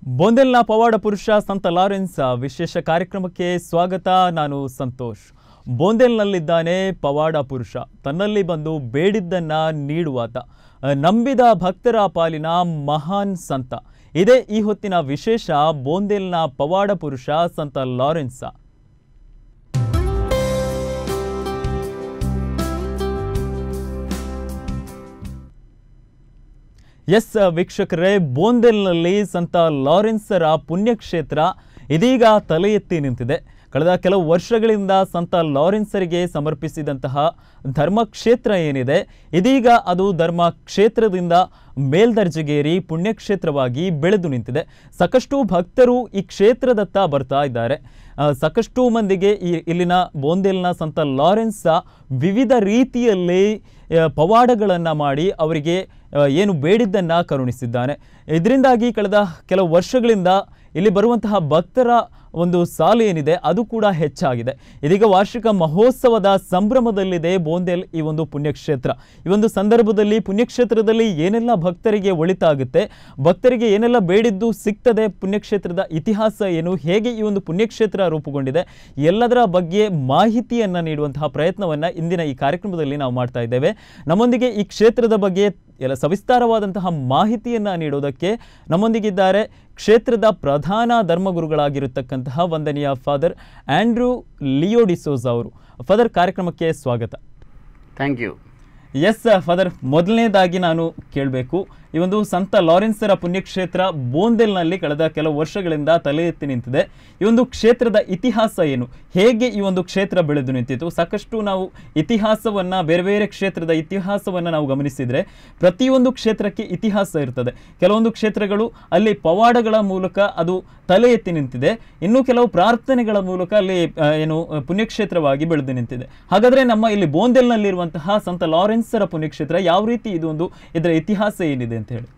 ಬೋಂದೆಲ್ನ ಪವಾಡ ಪುರುಷ ಸಂತ ಲಾರೆನ್ಸ್ ವಿಶೇಷ ಕಾರ್ಯಕ್ರಮಕ್ಕೆ ಸ್ವಾಗತ ನಾನು ಸಂತೋಷ್ ಬೋಂದೆಲ್ನಲ್ಲಿದ್ದಾನೆ ಪವಾಡ ಪುರುಷ ತನ್ನಲ್ಲಿ ಬಂದು ಬೇಡಿದ್ದನ್ನ ನೀಡುವಾತ ನಂಬಿದ ಭಕ್ತರ ಪಾಲಿನ ಮಹಾನ್ ಸಂತ ಇದೇ ಈ ಹೊತ್ತಿನ ವಿಶೇಷ ಬೋಂದೆಲ್ನ ಪವಾಡ ಪುರುಷ ಸಂತ ಲಾರೆನ್ಸ ಎಸ್ ವೀಕ್ಷಕರೇ ಬೋಂದೆಲ್ನಲ್ಲಿ ಸಂತ ಲಾರೆನ್ಸರ ಪುಣ್ಯಕ್ಷೇತ್ರ ಇದೀಗ ತಲೆ ಎತ್ತಿ ನಿಂತಿದೆ ಕಳೆದ ಕೆಲವು ವರ್ಷಗಳಿಂದ ಸಂತ ಲಾರೆನ್ಸರಿಗೆ ಸಮರ್ಪಿಸಿದಂತಹ ಧರ್ಮಕ್ಷೇತ್ರ ಏನಿದೆ ಇದೀಗ ಅದು ಧರ್ಮ ಕ್ಷೇತ್ರದಿಂದ ಮೇಲ್ದರ್ಜೆಗೇರಿ ಪುಣ್ಯಕ್ಷೇತ್ರವಾಗಿ ಬೆಳೆದು ನಿಂತಿದೆ ಸಾಕಷ್ಟು ಭಕ್ತರು ಈ ಕ್ಷೇತ್ರದತ್ತ ಬರ್ತಾ ಇದ್ದಾರೆ ಆ, ಸಾಕಷ್ಟು ಮಂದಿಗೆ ಈ ಇಲ್ಲಿನ ಬೋಂದೆಲ್ನ ಸಂತ ಲಾರೆನ್ಸ ವಿವಿಧ ರೀತಿಯಲ್ಲಿ ಆ, ಪವಾಡಗಳನ್ನು ಮಾಡಿ ಅವರಿಗೆ ಆ, ಏನು ಬೇಡಿದ್ದನ್ನು ಕರುಣಿಸಿದ್ದಾನೆ ಇದರಿಂದಾಗಿ ಕಳೆದ ಕೆಲವು ವರ್ಷಗಳಿಂದ ಇಲ್ಲಿ ಬರುವಂತಹ ಭಕ್ತರ ಒಂದು ಸಾಲು ಏನಿದೆ ಅದು ಕೂಡ ಹೆಚ್ಚಾಗಿದೆ ಇದೀಗ ವಾರ್ಷಿಕ ಮಹೋತ್ಸವದ ಸಂಭ್ರಮದಲ್ಲಿದೆ ಬೋಂದೆಲ್ ಈ ಒಂದು ಪುಣ್ಯಕ್ಷೇತ್ರ ಈ ಒಂದು ಸಂದರ್ಭದಲ್ಲಿ ಪುಣ್ಯಕ್ಷೇತ್ರದಲ್ಲಿ ಏನೆಲ್ಲ ಭಕ್ತರಿಗೆ ಒಳಿತಾಗುತ್ತೆ ಭಕ್ತರಿಗೆ ಏನೆಲ್ಲ ಬೇಡಿದ್ದು ಸಿಗ್ತದೆ ಪುಣ್ಯಕ್ಷೇತ್ರದ ಇತಿಹಾಸ ಏನು ಹೇಗೆ ಈ ಒಂದು ಪುಣ್ಯಕ್ಷೇತ್ರ ರೂಪುಗೊಂಡಿದೆ ಎಲ್ಲದರ ಬಗ್ಗೆ ಮಾಹಿತಿಯನ್ನು ನೀಡುವಂತಹ ಪ್ರಯತ್ನವನ್ನು ಇಂದಿನ ಈ ಕಾರ್ಯಕ್ರಮದಲ್ಲಿ ನಾವು ಮಾಡ್ತಾ ಇದ್ದೇವೆ ನಮ್ಮೊಂದಿಗೆ ಈ ಕ್ಷೇತ್ರದ ಬಗ್ಗೆ ಎಲ್ಲ ಸವಿಸ್ತಾರವಾದಂತಹ ಮಾಹಿತಿಯನ್ನು ನೀಡೋದಕ್ಕೆ ನಮ್ಮೊಂದಿಗಿದ್ದಾರೆ ಕ್ಷೇತ್ರದ ಪ್ರಧಾನ ಧರ್ಮಗುರುಗಳಾಗಿರತಕ್ಕಂತಹ ವಂದನೀಯ ಫಾದರ್ ಆಂಡ್ರೂ ಲಿಯೋ ಡಿಸೋಸ್ ಅವರು ಫಾದರ್ ಕಾರ್ಯಕ್ರಮಕ್ಕೆ ಸ್ವಾಗತ ಥ್ಯಾಂಕ್ ಯು ಎಸ್ ಫಾದರ್ ಮೊದಲನೇದಾಗಿ ನಾನು ಕೇಳಬೇಕು ಈ ಒಂದು ಸಂತ ಲಾರೆನ್ಸರ ಪುಣ್ಯಕ್ಷೇತ್ರ ಬೋಂದೆಲ್ನಲ್ಲಿ ಕಳೆದ ಕೆಲವು ವರ್ಷಗಳಿಂದ ತಲೆ ಎತ್ತಿ ನಿಂತಿದೆ ಈ ಒಂದು ಕ್ಷೇತ್ರದ ಇತಿಹಾಸ ಏನು ಹೇಗೆ ಈ ಒಂದು ಕ್ಷೇತ್ರ ಬೆಳೆದು ನಿಂತಿತು ಸಾಕಷ್ಟು ನಾವು ಇತಿಹಾಸವನ್ನ ಬೇರೆ ಬೇರೆ ಕ್ಷೇತ್ರದ ಇತಿಹಾಸವನ್ನ ನಾವು ಗಮನಿಸಿದ್ರೆ ಪ್ರತಿಯೊಂದು ಕ್ಷೇತ್ರಕ್ಕೆ ಇತಿಹಾಸ ಇರ್ತದೆ ಕೆಲವೊಂದು ಕ್ಷೇತ್ರಗಳು ಅಲ್ಲಿ ಪವಾಡಗಳ ಮೂಲಕ ಅದು ತಲೆ ಎತ್ತಿ ನಿಂತಿದೆ ಇನ್ನು ಕೆಲವು ಪ್ರಾರ್ಥನೆಗಳ ಮೂಲಕ ಅಲ್ಲಿ ಆ, ಏನು ಆ, ಪುಣ್ಯಕ್ಷೇತ್ರವಾಗಿ ಬೆಳೆದು ನಿಂತಿದೆ ಹಾಗಾದ್ರೆ ನಮ್ಮ ಇಲ್ಲಿ ಬೋಂದೆಲ್ನಲ್ಲಿರುವಂತಹ ಸಂತ ಲಾರೆನ್ಸರ ಪುಣ್ಯಕ್ಷೇತ್ರ ಯಾವ ರೀತಿ ಇದು ಒಂದು ಇದರ ಇತಿಹಾಸ ಏನಿದೆ ಅಂತ ಹೇಳಿ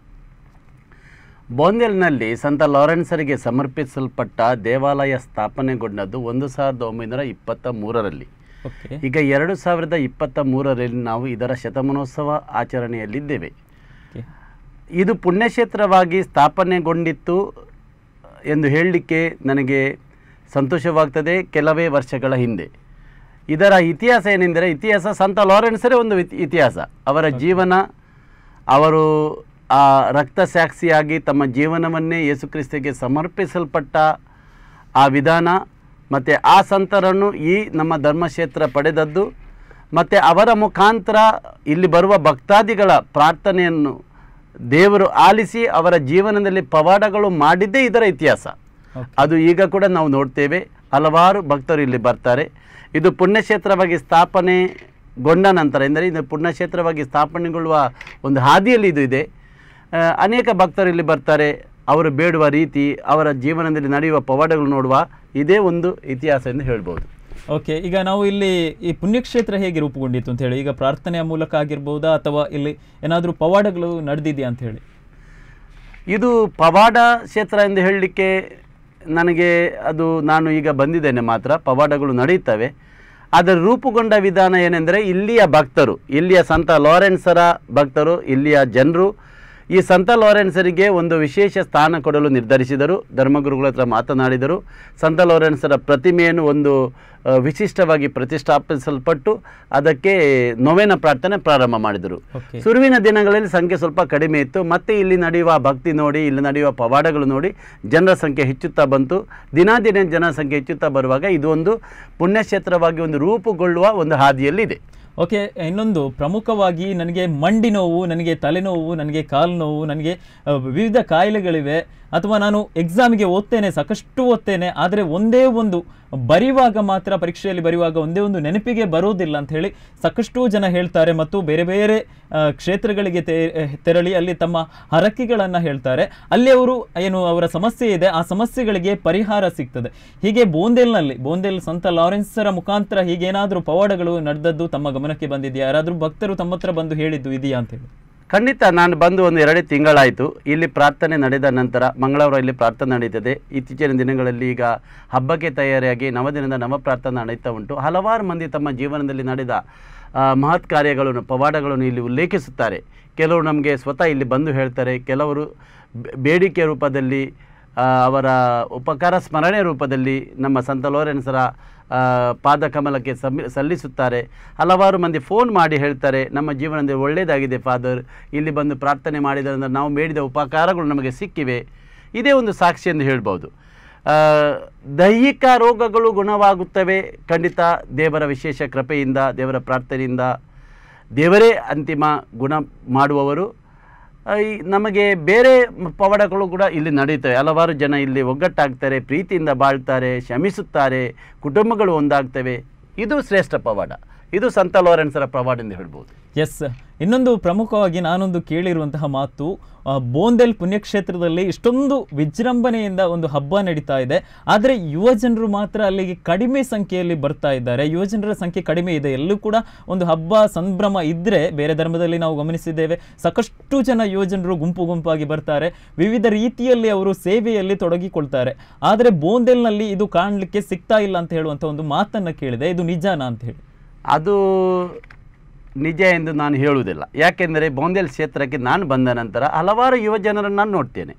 ಬೋಂದೆಲ್ನಲ್ಲಿ ಸಂತ ಲಾರೆನ್ಸರಿಗೆ ಸಮರ್ಪಿಸಲ್ಪಟ್ಟ ದೇವಾಲಯ ಸ್ಥಾಪನೆಗೊಂಡದ್ದು ಒಂದು ಸಾವಿರದ ಒಂಬೈನೂರ ಇಪ್ಪತ್ತ ಮೂರರಲ್ಲಿ ಓಕೆ ಈಗ ಎರಡು ಸಾವಿರದ ಇಪ್ಪತ್ತ ಮೂರರಲ್ಲಿ ನಾವು ಇದರ ಶತಮಾನೋತ್ಸವ ಆಚರಣೆಯಲ್ಲಿದ್ದೇವೆ ಓಕೆ ಇದು ಪುಣ್ಯಕ್ಷೇತ್ರವಾಗಿ ಸ್ಥಾಪನೆಗೊಂಡಿತ್ತು ಎಂದು ಹೇಳಲಿಕ್ಕೆ ನನಗೆ ಸಂತೋಷವಾಗ್ತದೆ ಕೆಲವೇ ವರ್ಷಗಳ ಹಿಂದೆ ಇದರ ಇತಿಹಾಸ ಏನೆಂದರೆ ಇತಿಹಾಸ ಸಂತ ಲಾರೆನ್ಸರೇ ಒಂದು ಇತಿ- ಇತಿಹಾಸ ಅವರ ಜೀವನ ಅವರು ಆ ರಕ್ತ ಸಾಕ್ಷಿಯಾಗಿ ತಮ್ಮ ಜೀವನವನ್ನೇ ಯೇಸುಕ್ರಿಸ್ತಿಗೆ ಸಮರ್ಪಿಸಲ್ಪಟ್ಟ ಆ ವಿಧಾನ ಮತ್ತು ಆ ಸಂತರನ್ನು ಈ ನಮ್ಮ ಧರ್ಮಕ್ಷೇತ್ರ ಪಡೆದದ್ದು ಮತ್ತು ಅವರ ಮುಖಾಂತರ ಇಲ್ಲಿ ಬರುವ ಭಕ್ತಾದಿಗಳ ಪ್ರಾರ್ಥನೆಯನ್ನು ದೇವರು ಆಲಿಸಿ ಅವರ ಜೀವನದಲ್ಲಿ ಪವಾಡಗಳು ಮಾಡಿದ್ದೇ ಇದರ ಇತಿಹಾಸ ಓಕೆ ಅದು ಈಗ ಕೂಡ ನಾವು ನೋಡ್ತೇವೆ ಹಲವಾರು ಭಕ್ತರು ಇಲ್ಲಿ ಬರ್ತಾರೆ ಇದು ಪುಣ್ಯಕ್ಷೇತ್ರವಾಗಿ ಸ್ಥಾಪನೆಗೊಂಡ ನಂತರ ಎಂದರೆ ಇದು ಪುಣ್ಯಕ್ಷೇತ್ರವಾಗಿ ಸ್ಥಾಪನೆಗೊಳ್ಳುವ ಒಂದು ಹಾದಿಯಲ್ಲಿ ಇದು ಇದೆ ಆ, ಅನೇಕ ಭಕ್ತರು ಇಲ್ಲಿ ಬರ್ತಾರೆ ಅವರು ಬೇಡುವ ರೀತಿ ಅವರ ಜೀವನದಲ್ಲಿ ನಡೆಯುವ ಪವಾಡಗಳು ನೋಡುವ ಇದೇ ಒಂದು ಇತಿಹಾಸ ಎಂದು ಹೇಳ್ಬೋದು ಓಕೆ ಈಗ ನಾವು ಇಲ್ಲಿ ಈ ಪುಣ್ಯಕ್ಷೇತ್ರ ಹೇಗೆ ರೂಪುಗೊಂಡಿತ್ತು ಅಂತ ಹೇಳಿ ಈಗ ಪ್ರಾರ್ಥನೆಯ ಮೂಲಕ ಆಗಿರ್ಬೋದಾ ಅಥವಾ ಇಲ್ಲಿ ಏನಾದರೂ ಪವಾಡಗಳು ನಡೆದಿದೆಯಾ ಅಂತ ಹೇಳಿ ಇದು ಪವಾಡ ಕ್ಷೇತ್ರ ಎಂದು ಹೇಳಲಿಕ್ಕೆ ನನಗೆ ಅದು ನಾನು ಈಗ ಬಂದಿದ್ದೇನೆ ಮಾತ್ರ ಪವಾಡಗಳು ನಡೆಯುತ್ತವೆ ಅದರ ರೂಪುಗೊಂಡ ವಿಧಾನ ಏನೆಂದರೆ ಇಲ್ಲಿಯ ಭಕ್ತರು ಇಲ್ಲಿಯ ಸಂತ ಲಾರೆನ್ಸರ ಭಕ್ತರು ಇಲ್ಲಿಯ ಜನರು ಈ ಸಂತ ಲಾರೆನ್ಸರಿಗೆ ಒಂದು ವಿಶೇಷ ಸ್ಥಾನ ಕೊಡಲು ನಿರ್ಧರಿಸಿದರು ಧರ್ಮಗುರುಗಳ ಹತ್ರ ಮಾತನಾಡಿದರು ಸಂತ ಲಾರೆನ್ಸರ ಪ್ರತಿಮೆಯನ್ನು ಒಂದು ಆ, ವಿಶಿಷ್ಟವಾಗಿ ಪ್ರತಿಷ್ಠಾಪಿಸಲ್ಪಟ್ಟು ಅದಕ್ಕೆ ನೊವೇನ ಪ್ರಾರ್ಥನೆ ಪ್ರಾರಂಭ ಮಾಡಿದರು ಓಕೆ ಸುರುವಿನ ದಿನಗಳಲ್ಲಿ ಸಂಖ್ಯೆ ಸ್ವಲ್ಪ ಕಡಿಮೆ ಇತ್ತು ಮತ್ತೆ ಇಲ್ಲಿ ನಡೆಯುವ ಭಕ್ತಿ ನೋಡಿ ಇಲ್ಲಿ ನಡೆಯುವ ಪವಾಡಗಳು ನೋಡಿ ಜನರ ಸಂಖ್ಯೆ ಹೆಚ್ಚುತ್ತಾ ಬಂತು ದಿನ ದಿನ ಜನರ ಸಂಖ್ಯೆ ಹೆಚ್ಚುತ್ತಾ ಬರುವಾಗ ಇದು ಒಂದು ಪುಣ್ಯಕ್ಷೇತ್ರವಾಗಿ ಒಂದು ರೂಪುಗೊಳ್ಳುವ ಒಂದು ಹಾದಿಯಲ್ಲಿದೆ ಓಕೆ ಇನ್ನೊಂದು ಪ್ರಮುಖವಾಗಿ ನನಗೆ ಮಂಡಿ ನೋವು ನನಗೆ ತಲೆನೋವು ನನಗೆ ಕಾಲು ನೋವು ನನಗೆ ಆ, ವಿವಿಧ ಕಾಯಿಲೆಗಳಿವೆ ಅಥವಾ ನಾನು ಎಕ್ಸಾಮಿಗೆ ಓದ್ತೇನೆ ಸಾಕಷ್ಟು ಓದ್ತೇನೆ ಆದರೆ ಒಂದೇ ಒಂದು ಬರೆಯುವಾಗ ಮಾತ್ರ ಪರೀಕ್ಷೆಯಲ್ಲಿ ಬರೆಯುವಾಗ ಒಂದೇ ಒಂದು ನೆನಪಿಗೆ ಬರೋದಿಲ್ಲ ಅಂತ ಹೇಳಿ ಸಾಕಷ್ಟು ಜನ ಹೇಳ್ತಾರೆ ಮತ್ತು ಬೇರೆ ಬೇರೆ ಆ, ಕ್ಷೇತ್ರಗಳಿಗೆ ತೇ- ತೆರಳಿ ಅಲ್ಲಿ ತಮ್ಮ ಹರಕೆಗಳನ್ನು ಹೇಳ್ತಾರೆ ಅಲ್ಲಿ ಅವರು ಏನು ಅವರ ಸಮಸ್ಯೆ ಇದೆ ಆ ಸಮಸ್ಯೆಗಳಿಗೆ ಪರಿಹಾರ ಸಿಗ್ತದೆ ಹೀಗೆ ಬೋಂದೆಲ್ನಲ್ಲಿ ಬೋಂದೆಲ್ ಸಂತ ಲಾರೆನ್ಸರ ಮುಖಾಂತರ ಹೀಗೇನಾದರೂ ಪವಾಡಗಳು ನಡೆದದ್ದು ತಮ್ಮ ಗಮನಕ್ಕೆ ಬಂದಿದೆಯಾ ಯಾರಾದರೂ ಭಕ್ತರು ತಮ್ಮ ಹತ್ರ ಬಂದು ಹೇಳಿದ್ದು ಇದೆಯಾ ಅಂತ ಹೇಳಿ ಖಂಡಿತ ನಾನು ಬಂದು ಒಂದು ಎರಡೇ ತಿಂಗಳಾಯಿತು ಇಲ್ಲಿ ಪ್ರಾರ್ಥನೆ ನಡೆದ ನಂತರ ಮಂಗಳವಾರ ಇಲ್ಲಿ ಪ್ರಾರ್ಥನೆ ನಡೀತದೆ ಇತ್ತೀಚಿನ ದಿನಗಳಲ್ಲಿ ಈಗ ಹಬ್ಬಕ್ಕೆ ತಯಾರಿಯಾಗಿ ನವದಿನದ ನವ ಪ್ರಾರ್ಥನೆ ನಡೀತಾ ಉಂಟು ಹಲವಾರು ಮಂದಿ ತಮ್ಮ ಜೀವನದಲ್ಲಿ ನಡೆದ ಆ, ಮಹತ್ ಕಾರ್ಯಗಳನ್ನು ಪವಾಡಗಳನ್ನು ಇಲ್ಲಿ ಉಲ್ಲೇಖಿಸುತ್ತಾರೆ ಕೆಲವರು ನಮಗೆ ಸ್ವತಃ ಇಲ್ಲಿ ಬಂದು ಹೇಳ್ತಾರೆ ಕೆಲವರು ಬೆ- ಬೇಡಿಕೆ ರೂಪದಲ್ಲಿ ಆ, ಅವರ ಉಪಕಾರ ಸ್ಮರಣೆ ರೂಪದಲ್ಲಿ ನಮ್ಮ ಸಂತ ಲೋರೆನ್ಸರ ಆ, ಪಾದಕಮಲಕ್ಕೆ ಸಮ್ಮಿ ಸಲ್ಲಿಸುತ್ತಾರೆ ಹಲವಾರು ಮಂದಿ ಫೋನ್ ಮಾಡಿ ಹೇಳ್ತಾರೆ ನಮ್ಮ ಜೀವನದಲ್ಲಿ ಒಳ್ಳೆಯದಾಗಿದೆ ಫಾದರ್ ಇಲ್ಲಿ ಬಂದು ಪ್ರಾರ್ಥನೆ ಮಾಡಿದ್ರಿಂದ ನಾವು ಬೇಡಿದ ಉಪಕಾರಗಳು ನಮಗೆ ಸಿಕ್ಕಿವೆ ಇದೇ ಒಂದು ಸಾಕ್ಷಿ ಎಂದು ಹೇಳ್ಬೋದು ಆ, ದೈಹಿಕ ರೋಗಗಳು ಗುಣವಾಗುತ್ತವೆ ಖಂಡಿತ ದೇವರ ವಿಶೇಷ ಕೃಪೆಯಿಂದ ದೇವರ ಪ್ರಾರ್ಥನೆಯಿಂದ ದೇವರೇ ಅಂತಿಮ ಗುಣ ಮಾಡುವವರು ಆ, ಈ ನಮಗೆ ಬೇರೆ ಮ- ಪವಾಡಗಳು ಕೂಡ ಇಲ್ಲಿ ನಡೆಯುತ್ತವೆ ಹಲವಾರು ಜನ ಇಲ್ಲಿ ಒಗ್ಗಟ್ಟಾಗ್ತಾರೆ ಪ್ರೀತಿಯಿಂದ ಬಾಳ್ತಾರೆ ಕ್ಷಮಿಸುತ್ತಾರೆ ಕುಟುಂಬಗಳು ಒಂದಾಗ್ತವೆ ಇದು ಶ್ರೇಷ್ಠ ಪವಾಡ ಇದು ಸಂತ ಲಾರೆನ್ಸರ ಪವಾಡ ಎಂದು ಹೇಳ್ಬೋದು ಎಸ್ ಇನ್ನೊಂದು ಪ್ರಮುಖವಾಗಿ ನಾನೊಂದು ಕೇಳಿರುವಂತಹ ಮಾತು ಆ, ಬೋಂದೆಲ್ ಪುಣ್ಯಕ್ಷೇತ್ರದಲ್ಲಿ ಇಷ್ಟೊಂದು ವಿಜೃಂಭಣೆಯಿಂದ ಒಂದು ಹಬ್ಬ ನಡೀತಾ ಇದೆ ಆದರೆ ಯುವ ಜನರು ಮಾತ್ರ ಅಲ್ಲಿಗೆ ಕಡಿಮೆ ಸಂಖ್ಯೆಯಲ್ಲಿ ಬರ್ತಾ ಇದ್ದಾರೆ ಯುವ ಜನರ ಸಂಖ್ಯೆ ಕಡಿಮೆ ಇದೆ ಎಲ್ಲೂ ಕೂಡ ಒಂದು ಹಬ್ಬ ಸಂಭ್ರಮ ಇದ್ದರೆ ಬೇರೆ ಧರ್ಮದಲ್ಲಿ ನಾವು ಗಮನಿಸಿದ್ದೇವೆ ಸಾಕಷ್ಟು ಜನ ಯುವ ಜನರು ಗುಂಪು ಗುಂಪಾಗಿ ಬರ್ತಾರೆ ವಿವಿಧ ರೀತಿಯಲ್ಲಿ ಅವರು ಸೇವೆಯಲ್ಲಿ ತೊಡಗಿಕೊಳ್ತಾರೆ ಆದರೆ ಬೋಂದೆಲ್ನಲ್ಲಿ ಇದು ಕಾಣಲಿಕ್ಕೆ ಸಿಗ್ತಾ ಇಲ್ಲ ಅಂತ ಹೇಳುವಂಥ ಒಂದು ಮಾತನ್ನು ಕೇಳಿದೆ ಇದು ನಿಜಾನಾ ಅಂತ ಹೇಳಿ ಅದು ನಿಜ ಎಂದು ನಾನು ಹೇಳುವುದಿಲ್ಲ ಯಾಕೆಂದರೆ ಬೋಂದೇಲ್ ಕ್ಷೇತ್ರಕ್ಕೆ ನಾನು ಬಂದ ನಂತರ ಹಲವಾರು ಯುವ ಜನರನ್ನು ನಾನು ನೋಡ್ತೇನೆ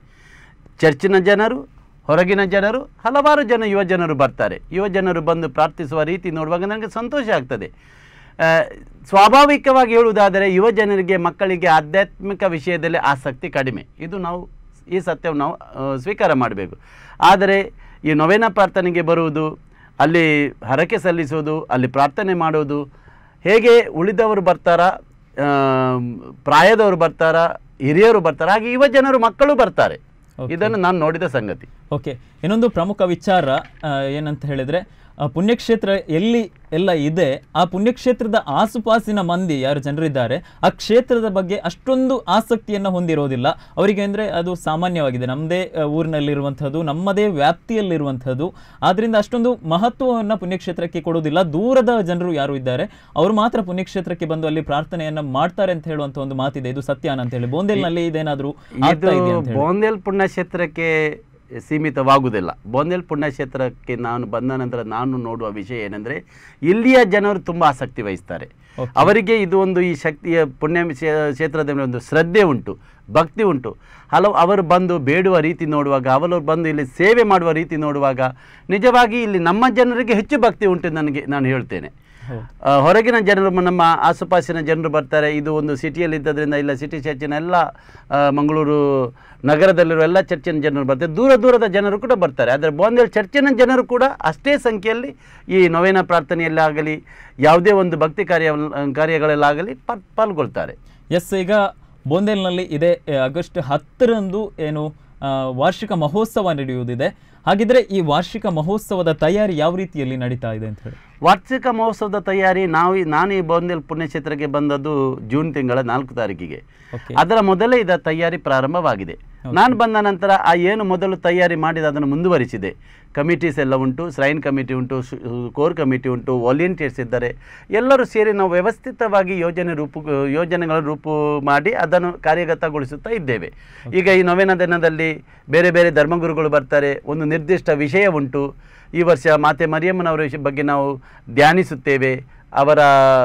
ಚರ್ಚಿನ ಜನರು ಹೊರಗಿನ ಜನರು ಹಲವಾರು ಜನ ಯುವ ಜನರು ಬರ್ತಾರೆ ಯುವ ಜನರು ಬಂದು ಪ್ರಾರ್ಥಿಸುವ ರೀತಿ ನೋಡುವಾಗ ನನಗೆ ಸಂತೋಷ ಆಗ್ತದೆ ಆ, ಸ್ವಾಭಾವಿಕವಾಗಿ ಹೇಳುವುದಾದರೆ ಯುವ ಜನರಿಗೆ ಮಕ್ಕಳಿಗೆ ಆಧ್ಯಾತ್ಮಿಕ ವಿಷಯದಲ್ಲಿ ಆಸಕ್ತಿ ಕಡಿಮೆ ಇದು ನಾವು ಈ ಸತ್ಯವನ್ನು ನಾವು ಆ, ಸ್ವೀಕಾರ ಮಾಡಬೇಕು ಆದರೆ ಈ ನೊವೇನ ಪ್ರಾರ್ಥನೆಗೆ ಬರುವುದು ಅಲ್ಲಿ ಹರಕೆ ಸಲ್ಲಿಸುವುದು ಅಲ್ಲಿ ಪ್ರಾರ್ಥನೆ ಮಾಡುವುದು ಹೇಗೆ ಉಳಿದವರು ಬರ್ತಾರಾ ಆ, ಪ್ರಾಯದವರು ಬರ್ತಾರಾ ಹಿರಿಯರು ಬರ್ತಾರಾ ಹಾಗೆ ಯುವ ಜನರು ಮಕ್ಕಳು ಬರ್ತಾರೆ Okay. ಇದನ್ನು ನಾನು ನೋಡಿದ ಸಂಗತಿ ಓಕೆ ಇನ್ನೊಂದು ಪ್ರಮುಖ ವಿಚಾರ ಆ, ಏನಂತ ಹೇಳಿದ್ರೆ ಆ ಪುಣ್ಯಕ್ಷೇತ್ರ ಎಲ್ಲಿ ಎಲ್ಲ ಇದೆ ಆ ಪುಣ್ಯಕ್ಷೇತ್ರದ ಆಸುಪಾಸಿನ ಮಂದಿ ಯಾರು ಜನರಿದ್ದಾರೆ ಆ ಕ್ಷೇತ್ರದ ಬಗ್ಗೆ ಅಷ್ಟೊಂದು ಆಸಕ್ತಿಯನ್ನು ಹೊಂದಿರೋದಿಲ್ಲ ಅವರಿಗೆ ಅಂದರೆ ಅದು ಸಾಮಾನ್ಯವಾಗಿದೆ ನಮ್ಮದೇ ಊರಿನಲ್ಲಿರುವಂಥದ್ದು ನಮ್ಮದೇ ವ್ಯಾಪ್ತಿಯಲ್ಲಿರುವಂಥದ್ದು ಆದ್ದರಿಂದ ಅಷ್ಟೊಂದು ಮಹತ್ವವನ್ನು ಪುಣ್ಯಕ್ಷೇತ್ರಕ್ಕೆ ಕೊಡೋದಿಲ್ಲ ದೂರದ ಜನರು ಯಾರು ಇದ್ದಾರೆ ಅವರು ಮಾತ್ರ ಪುಣ್ಯಕ್ಷೇತ್ರಕ್ಕೆ ಬಂದು ಅಲ್ಲಿ ಪ್ರಾರ್ಥನೆಯನ್ನ ಮಾಡ್ತಾರೆ ಅಂತ ಹೇಳುವಂಥ ಒಂದು ಮಾತಿದೆ ಇದು ಸತ್ಯಾನ ಅಂತ ಹೇಳಿ ಬೋಂದೆಲ್ನಲ್ಲಿ ಇದೇನಾದರೂ ಇದು ಆಗ್ತಾ ಇದೆಯಾ ಅಂತ ಹೇಳಿ ಬೋಂದೇಲ್ ಪುಣ್ಯಕ್ಷೇತ್ರಕ್ಕೆ ಸೀಮಿತವಾಗುವುದಿಲ್ಲ ಬೋಂದೇಲ್ ಪುಣ್ಯಕ್ಷೇತ್ರಕ್ಕೆ ನಾನು ಬಂದ ನಂತರ ನಾನು ನೋಡುವ ವಿಷಯ ಏನೆಂದರೆ ಇಲ್ಲಿಯ ಜನರು ತುಂಬ ಆಸಕ್ತಿ ವಹಿಸ್ತಾರೆ Okay. ಅವರಿಗೆ ಇದು ಒಂದು ಈ ಶಕ್ತಿಯ ಪುಣ್ಯ ಕ್ಷೇ- ಕ್ಷೇತ್ರದ ಮೇಲೆ ಒಂದು ಶ್ರದ್ಧೆ ಉಂಟು ಭಕ್ತಿ ಉಂಟು ಹಲವು ಅವರು ಬಂದು ಬೇಡುವ ರೀತಿ ನೋಡುವಾಗ ಅವರು ಬಂದು ಇಲ್ಲಿ ಸೇವೆ ಮಾಡುವ ರೀತಿ ನೋಡುವಾಗ ನಿಜವಾಗಿ ಇಲ್ಲಿ ನಮ್ಮ ಜನರಿಗೆ ಹೆಚ್ಚು ಭಕ್ತಿ ಉಂಟು ನನಗೆ ನಾನು ಹೇಳ್ತೇನೆ ಹೌದು. ಆ, ಹೊರಗಿನ ಜನರು ಮ- ನಮ್ಮ ಆಸುಪಾಸಿನ ಜನರು ಬರ್ತಾರೆ ಇದು ಒಂದು ಸಿಟಿಯಲ್ಲಿ ಇದ್ದದ್ರಿಂದ ಇಲ್ಲ ಸಿಟಿ ಚರ್ಚಿನ ಎಲ್ಲ ಆ, ಮಂಗಳೂರು ನಗರದಲ್ಲಿರುವ ಎಲ್ಲ ಚರ್ಚಿನ ಜನರು ಬರ್ತಾರೆ ದೂರ ದೂರದ ಜನರು ಕೂಡ ಬರ್ತಾರೆ ಆದರೆ ಬೋಂದೇಲ್ ಚರ್ಚಿನ ಜನರು ಕೂಡ ಅಷ್ಟೇ ಸಂಖ್ಯೆಯಲ್ಲಿ ಈ ನವೇನ ಪ್ರಾರ್ಥನೆಯಲ್ಲಾಗಲಿ ಯಾವುದೇ ಒಂದು ಭಕ್ತಿ ಕಾರ್ಯ ಕಾರ್ಯಗಳಲ್ಲಾಗಲಿ ಪಾಲ್- ಪಾಲ್ಗೊಳ್ತಾರೆ ಎಸ್ ಈಗ ಬೋಂದೇಲ್ನಲ್ಲಿ ಇದೆ ಎ, ಆಗಸ್ಟ್ ಹತ್ತರಂದು ಏನು ಆ, ವಾರ್ಷಿಕ ಮಹೋತ್ಸವ ನಡೆಯುವುದಿದೆ ಹಾಗಿದ್ರೆ ಈ ವಾರ್ಷಿಕ ಮಹೋತ್ಸವದ ತಯಾರಿ ಯಾವ ರೀತಿಯಲ್ಲಿ ನಡೀತಾ ಇದೆ ಅಂತ ಹೇಳಿ ವಾರ್ಷಿಕ ಮಹೋತ್ಸವದ ತಯಾರಿ ನಾವು ಈ- ನಾನು ಈ ಬೋಂದೇಲ್ ಪುಣ್ಯಕ್ಷೇತ್ರಕ್ಕೆ ಬಂದದ್ದು ಜೂನ್ ತಿಂಗಳ ನಾಲ್ಕು ತಾರೀಕಿಗೆ ಓಕೆ ಅದರ ಮೊದಲೇ ಇದರ ತಯಾರಿ ಪ್ರಾರಂಭವಾಗಿದೆ ನಾನು ಬಂದ ನಂತರ ಆ ಏನು ಮೊದಲು ತಯಾರಿ ಮಾಡಿದ ಅದನ್ನು ಮುಂದುವರಿಸಿದೆ ಕಮಿಟೀಸ್ ಎಲ್ಲ ಉಂಟು ಶ್ರೈನ್ ಕಮಿಟಿ ಉಂಟು ಕೋರ್ ಕಮಿಟಿ ಉಂಟು ವಾಲಂಟಿಯರ್ಸ್ ಇದ್ದಾರೆ ಎಲ್ಲರೂ ಸೇರಿ ನಾವು ವ್ಯವಸ್ಥಿತವಾಗಿ ಯೋಜನೆ ರೂಪು ಯೋಜನೆಗಳ ರೂಪು ಮಾಡಿ ಅದನ್ನು ಕಾರ್ಯಗತಗೊಳಿಸುತ್ತಾ ಇದ್ದೇವೆ ಈಗ ಈ ನವೇನ ದಿನದಲ್ಲಿ ಬೇರೆ ಬೇರೆ ಧರ್ಮಗುರುಗಳು ಬರ್ತಾರೆ ಒಂದು ನಿರ್ದಿಷ್ಟ ವಿಷಯ ಉಂಟು ಈ ವರ್ಷ ಮಾತೆ ಮರಿಯಮ್ಮನವರ ವಿಷಯ ಬಗ್ಗೆ ನಾವು ಧ್ಯಾನಿಸುತ್ತೇವೆ ಅವರ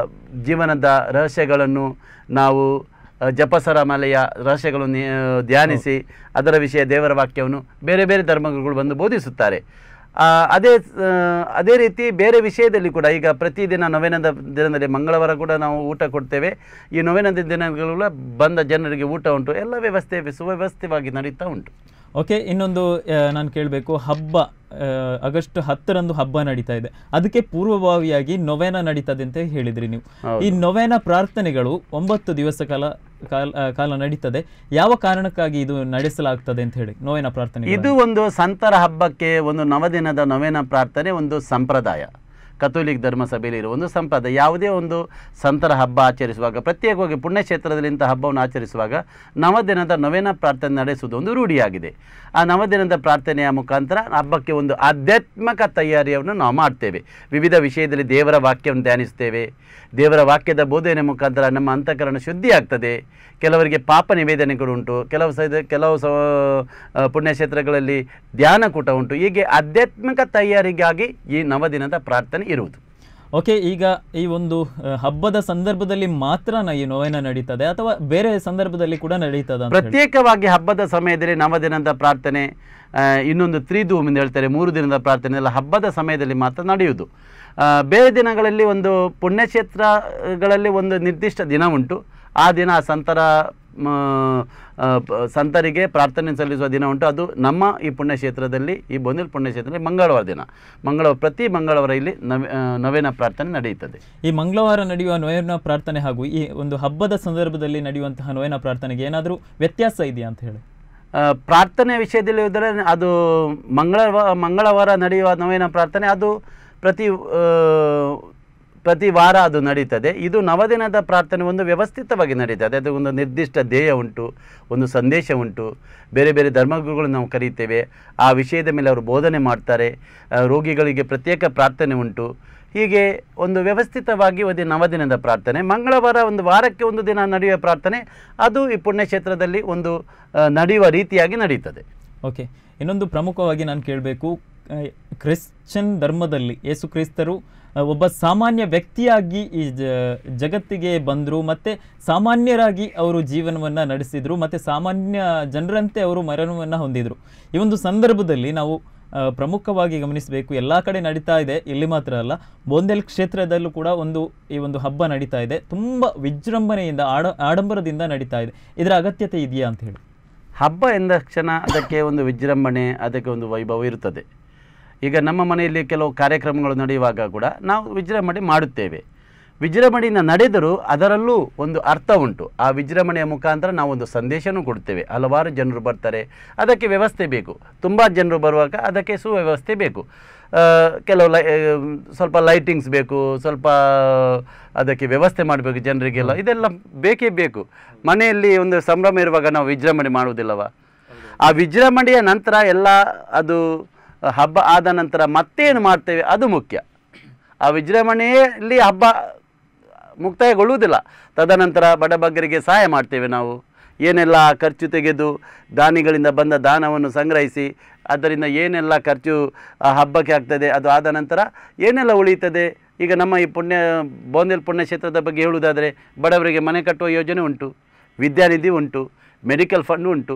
ಜೀವನದ ರಹಸ್ಯಗಳನ್ನು ನಾವು ಅ, ಜಪಸರ ಮಾಲೆಯ ರಹಸ್ಯಗಳನ್ನು ನಿ- ಧ್ಯಾನಿಸಿ ಅದರ ವಿಷಯ ದೇವರ ವಾಕ್ಯವನ್ನು ಬೇರೆ ಬೇರೆ ಧರ್ಮಗಳು ಬಂದು ಬೋಧಿಸುತ್ತಾರೆ ಆ, ಅದೇ ಆ, ಅದೇ ರೀತಿ ಬೇರೆ ವಿಷಯದಲ್ಲಿ ಕೂಡ ಈಗ ಪ್ರತಿದಿನ ನವೇನದ ದಿನದಲ್ಲಿ ಮಂಗಳವಾರ ಕೂಡ ನಾವು ಊಟ ಕೊಡ್ತೇವೆ ಈ ನವೇನದ ದಿನಗಳು ಬಂದ ಜನರಿಗೆ ಊಟ ಉಂಟು ಎಲ್ಲ ವ್ಯವಸ್ಥೆ ಸುವ್ಯವಸ್ಥಿತವಾಗಿ ನಡೀತಾ ಉಂಟು ಓಕೆ ಇನ್ನೊಂದು ಆ, ನಾನು ಕೇಳಬೇಕು ಹಬ್ಬ ಆ, ಆಗಸ್ಟ್ ಹತ್ತರಂದು ಹಬ್ಬ ನಡೀತಾ ಇದೆ ಅದಕ್ಕೆ ಪೂರ್ವಭಾವಿಯಾಗಿ ನೊವೇನ ನಡೀತದೆ ಅಂತ ಹೇಳಿದ್ರಿ ನೀವು ಹೌದು. ಈ ನೊವೇನ ಪ್ರಾರ್ಥನೆಗಳು ಒಂಬತ್ತು ದಿವಸ ಕಾಲ ಕಾಲ ಆ, ಕಾಲ ನಡೀತದೆ ಯಾವ ಕಾರಣಕ್ಕಾಗಿ ಇದು ನಡೆಸಲಾಗ್ತದೆ ಅಂತ ಹೇಳಿ ನೊವೇನ ಪ್ರಾರ್ಥನೆ ಇದು ಒಂದು ಸಂತರ ಹಬ್ಬಕ್ಕೆ ಒಂದು ನವದಿನದ ನವೇನ ಪ್ರಾರ್ಥನೆ ಒಂದು ಸಂಪ್ರದಾಯ ಕಥೋಲಿಕ್ ಧರ್ಮ ಸಭೆಯಲ್ಲಿ ಇರುವ ಒಂದು ಸಂಪ್ರದಾಯ ಯಾವುದೇ ಒಂದು ಸಂತರ ಹಬ್ಬ ಆಚರಿಸುವಾಗ ಪ್ರತ್ಯೇಕವಾಗಿ ಪುಣ್ಯಕ್ಷೇತ್ರದಲ್ಲಿ ಇಂಥ ಹಬ್ಬವನ್ನು ಆಚರಿಸುವಾಗ ನವದಿನದ ನವೇನ ಪ್ರಾರ್ಥನೆ ನಡೆಸುವುದು ಒಂದು ರೂಢಿಯಾಗಿದೆ ಆ ನವದಿನದ ಪ್ರಾರ್ಥನೆಯ ಮುಖಾಂತರ ಹಬ್ಬಕ್ಕೆ ಒಂದು ಆಧ್ಯಾತ್ಮಿಕ ತಯಾರಿಯನ್ನು ನಾವು ಮಾಡ್ತೇವೆ ವಿವಿಧ ವಿಷಯದಲ್ಲಿ ದೇವರ ವಾಕ್ಯವನ್ನು ಧ್ಯಾನಿಸ್ತೇವೆ ದೇವರ ವಾಕ್ಯದ ಬೋಧನೆ ಮುಖಾಂತರ ನಮ್ಮ ಅಂತಃಕರಣ ಶುದ್ಧಿ ಆಗ್ತದೆ ಕೆಲವರಿಗೆ ಪಾಪ ನಿವೇದನೆಗಳು ಉಂಟು ಕೆಲವು ಸೈದ ಕೆಲವು ಸ ಆ, ಪುಣ್ಯಕ್ಷೇತ್ರಗಳಲ್ಲಿ ಧ್ಯಾನಕೂಟ ಉಂಟು ಹೀಗೆ ಆಧ್ಯಾತ್ಮಿಕ ತಯಾರಿಗಾಗಿ ಈ ನವದಿನದ ಪ್ರಾರ್ಥನೆ ಇರುವುದು ಓಕೆ ಈಗ ಈ ಒಂದು ಆ, ಹಬ್ಬದ ಸಂದರ್ಭದಲ್ಲಿ ಮಾತ್ರ ಈ ನೋವೇನ ನಡೀತದೆ ಅಥವಾ ಬೇರೆ ಸಂದರ್ಭದಲ್ಲಿ ಕೂಡ ನಡೀತದ ಅಂತ ಹೇಳಿ? ಪ್ರತ್ಯೇಕವಾಗಿ ಹಬ್ಬದ ಸಮಯದಲ್ಲಿ ನವದಿನದ ಪ್ರಾರ್ಥನೆ ಆ, ಇನ್ನೊಂದು ತ್ರಿಧೂಮ್ ಎಂದು ಹೇಳ್ತಾರೆ ಮೂರು ದಿನದ ಪ್ರಾರ್ಥನೆ ಎಲ್ಲ ಹಬ್ಬದ ಸಮಯದಲ್ಲಿ ಮಾತ್ರ ನಡೆಯುವುದು ಆ, ಬೇರೆ ದಿನಗಳಲ್ಲಿ ಒಂದು ಪುಣ್ಯಕ್ಷೇತ್ರಗಳಲ್ಲಿ ಒಂದು ನಿರ್ದಿಷ್ಟ ದಿನ ಉಂಟು ಆ ದಿನ ಆ ಸಂತರ ಮ, ಆ, ಪ- ಸಂತರಿಗೆ ಪ್ರಾರ್ಥನೆ ಸಲ್ಲಿಸುವ ದಿನ ಉಂಟು ಅದು ನಮ್ಮ ಈ ಪುಣ್ಯಕ್ಷೇತ್ರದಲ್ಲಿ ಈ ಬೊಂದಿಲ್ ಪುಣ್ಯಕ್ಷೇತ್ರದಲ್ಲಿ ಮಂಗಳವಾರ ದಿನ ಮಂಗಳವಾರ ಪ್ರತಿ ಮಂಗಳವಾರ ಇಲ್ಲಿ ನವ ಆ, ನವೇನ ಪ್ರಾರ್ಥನೆ ನಡೆಯುತ್ತದೆ ಈ ಮಂಗಳವಾರ ನಡೆಯುವ ನೋಯನ ಪ್ರಾರ್ಥನೆ ಹಾಗೂ ಈ ಒಂದು ಹಬ್ಬದ ಸಂದರ್ಭದಲ್ಲಿ ನಡೆಯುವಂತಹ ನೋಯನ ಪ್ರಾರ್ಥನೆಗೆ ಏನಾದರೂ ವ್ಯತ್ಯಾಸ ಇದೆಯಾ ಅಂತ ಹೇಳಿ ಆ, ಪ್ರಾರ್ಥನೆ ವಿಷಯದಲ್ಲಿ ಹೋದರೆ ಅದು ಮಂಗಳವಾರ ಮಂಗಳವಾರ ನಡೆಯುವ ನವೇನ ಪ್ರಾರ್ಥನೆ ಅದು ಪ್ರತಿ ಆ, ಪ್ರತಿ ವಾರ ಅದು ನಡೀತದೆ ಇದು ನವದಿನದ ಪ್ರಾರ್ಥನೆ ಒಂದು ವ್ಯವಸ್ಥಿತವಾಗಿ ನಡೀತದೆ ಅದು ಒಂದು ನಿರ್ದಿಷ್ಟ ಧ್ಯೇಯ ಉಂಟು ಒಂದು ಸಂದೇಶ ಉಂಟು ಬೇರೆ ಬೇರೆ ಧರ್ಮಗುರುಗಳು ನಾವು ಕರೀತೇವೆ ಆ ವಿಷಯದ ಮೇಲೆ ಅವರು ಬೋಧನೆ ಮಾಡ್ತಾರೆ ಆ, ರೋಗಿಗಳಿಗೆ ಪ್ರತ್ಯೇಕ ಪ್ರಾರ್ಥನೆ ಉಂಟು ಹೀಗೆ ಒಂದು ವ್ಯವಸ್ಥಿತವಾಗಿ ಒಂದು ನವದಿನದ ಪ್ರಾರ್ಥನೆ ಮಂಗಳವಾರ ಒಂದು ವಾರಕ್ಕೆ ಒಂದು ದಿನ ನಡೆಯುವ ಪ್ರಾರ್ಥನೆ ಅದು ಈ ಪುಣ್ಯಕ್ಷೇತ್ರದಲ್ಲಿ ಒಂದು ಆ, ನಡೆಯುವ ರೀತಿಯಾಗಿ ನಡೀತದೆ ಓಕೆ ಇನ್ನೊಂದು ಪ್ರಮುಖವಾಗಿ ನಾನು ಕೇಳಬೇಕು ಕ್ರಿಶ್ಚಿಯನ್ ಧರ್ಮದಲ್ಲಿ ಯೇಸು ಕ್ರಿಸ್ತರು ಆ, ಒಬ್ಬ ಸಾಮಾನ್ಯ ವ್ಯಕ್ತಿಯಾಗಿ ಈ ಜ ಜಗತ್ತಿಗೆ ಬಂದರು ಮತ್ತು ಸಾಮಾನ್ಯರಾಗಿ ಅವರು ಜೀವನವನ್ನು ನಡೆಸಿದರು ಮತ್ತು ಸಾಮಾನ್ಯ ಜನರಂತೆ ಅವರು ಮರಣವನ್ನು ಹೊಂದಿದರು ಈ ಒಂದು ಸಂದರ್ಭದಲ್ಲಿ ನಾವು ಆ, ಪ್ರಮುಖವಾಗಿ ಗಮನಿಸಬೇಕು ಎಲ್ಲ ಕಡೆ ನಡೀತಾ ಇದೆ ಇಲ್ಲಿ ಮಾತ್ರ ಅಲ್ಲ ಬೋಂದೆಲ್ ಕ್ಷೇತ್ರದಲ್ಲೂ ಕೂಡ ಒಂದು ಈ ಒಂದು ಹಬ್ಬ ನಡೀತಾ ಇದೆ ತುಂಬ ವಿಜೃಂಭಣೆಯಿಂದ ಆಡ ಆಡಂಬರದಿಂದ ನಡೀತಾ ಇದೆ ಇದರ ಅಗತ್ಯತೆ ಇದೆಯಾ ಅಂತ ಹೇಳಿ ಹಬ್ಬ ಎಂದ ಕ್ಷಣ ಅದಕ್ಕೆ ಒಂದು ವಿಜೃಂಭಣೆ ಅದಕ್ಕೆ ಒಂದು ವೈಭವ ಇರುತ್ತದೆ ಈಗ ನಮ್ಮ ಮನೆಯಲ್ಲಿ ಕೆಲವು ಕಾರ್ಯಕ್ರಮಗಳು ನಡೆಯುವಾಗ ಕೂಡ ನಾವು ವಿಜೃಂಭಣೆ ಮಾಡುತ್ತೇವೆ ವಿಜೃಂಭಣೆಯಿಂದ ನಡೆದರೂ ಅದರಲ್ಲೂ ಒಂದು ಅರ್ಥ ಉಂಟು ಆ ವಿಜೃಂಭಣೆಯ ಮುಖಾಂತರ ನಾವು ಒಂದು ಸಂದೇಶನೂ ಕೊಡ್ತೇವೆ ಹಲವಾರು ಜನರು ಬರ್ತಾರೆ ಅದಕ್ಕೆ ವ್ಯವಸ್ಥೆ ಬೇಕು ತುಂಬ ಜನರು ಬರುವಾಗ ಅದಕ್ಕೆ ಸುವ್ಯವಸ್ಥೆ ಬೇಕು ಆ, ಕೆಲವು ಲೈ ಆ, ಸ್ವಲ್ಪ ಲೈಟಿಂಗ್ಸ್ ಬೇಕು ಸ್ವಲ್ಪ ಅದಕ್ಕೆ ವ್ಯವಸ್ಥೆ ಮಾಡಬೇಕು ಜನರಿಗೆಲ್ಲ ಇದೆಲ್ಲ ಬೇಕೇ ಬೇಕು ಮನೆಯಲ್ಲಿ ಒಂದು ಸಂಭ್ರಮ ಇರುವಾಗ ನಾವು ವಿಜೃಂಭಣೆ ಮಾಡುವುದಿಲ್ಲವ ಆ ವಿಜೃಂಭಣೆಯ ನಂತರ ಎಲ್ಲ ಅದು ಹಬ್ಬ ಆದ ನಂತರ ಮತ್ತೇನು ಮಾಡ್ತೇವೆ ಅದು ಮುಖ್ಯ ಆ ವಿಜೃಂಭಣೆಯಲ್ಲಿ ಹಬ್ಬ ಮುಕ್ತಾಯಗೊಳ್ಳುವುದಿಲ್ಲ ತದನಂತರ ಬಡಬಗ್ಗರಿಗೆ ಸಹಾಯ ಮಾಡ್ತೇವೆ ನಾವು ಏನೆಲ್ಲ ಖರ್ಚು ತೆಗೆದು ದಾನಿಗಳಿಂದ ಬಂದ ದಾನವನ್ನು ಸಂಗ್ರಹಿಸಿ ಅದರಿಂದ ಏನೆಲ್ಲ ಖರ್ಚು ಆ ಹಬ್ಬಕ್ಕೆ ಆಗ್ತದೆ ಅದು ಆದ ನಂತರ ಏನೆಲ್ಲ ಉಳಿಯುತ್ತದೆ ಈಗ ನಮ್ಮ ಈ ಪುಣ್ಯ ಬೋಂದೇಲ್ ಪುಣ್ಯಕ್ಷೇತ್ರದ ಬಗ್ಗೆ ಹೇಳುವುದಾದರೆ ಬಡವರಿಗೆ ಮನೆ ಕಟ್ಟುವ ಯೋಜನೆ ಉಂಟು ವಿದ್ಯಾನಿಧಿ ಉಂಟು ಮೆಡಿಕಲ್ ಫಂಡ್ ಉಂಟು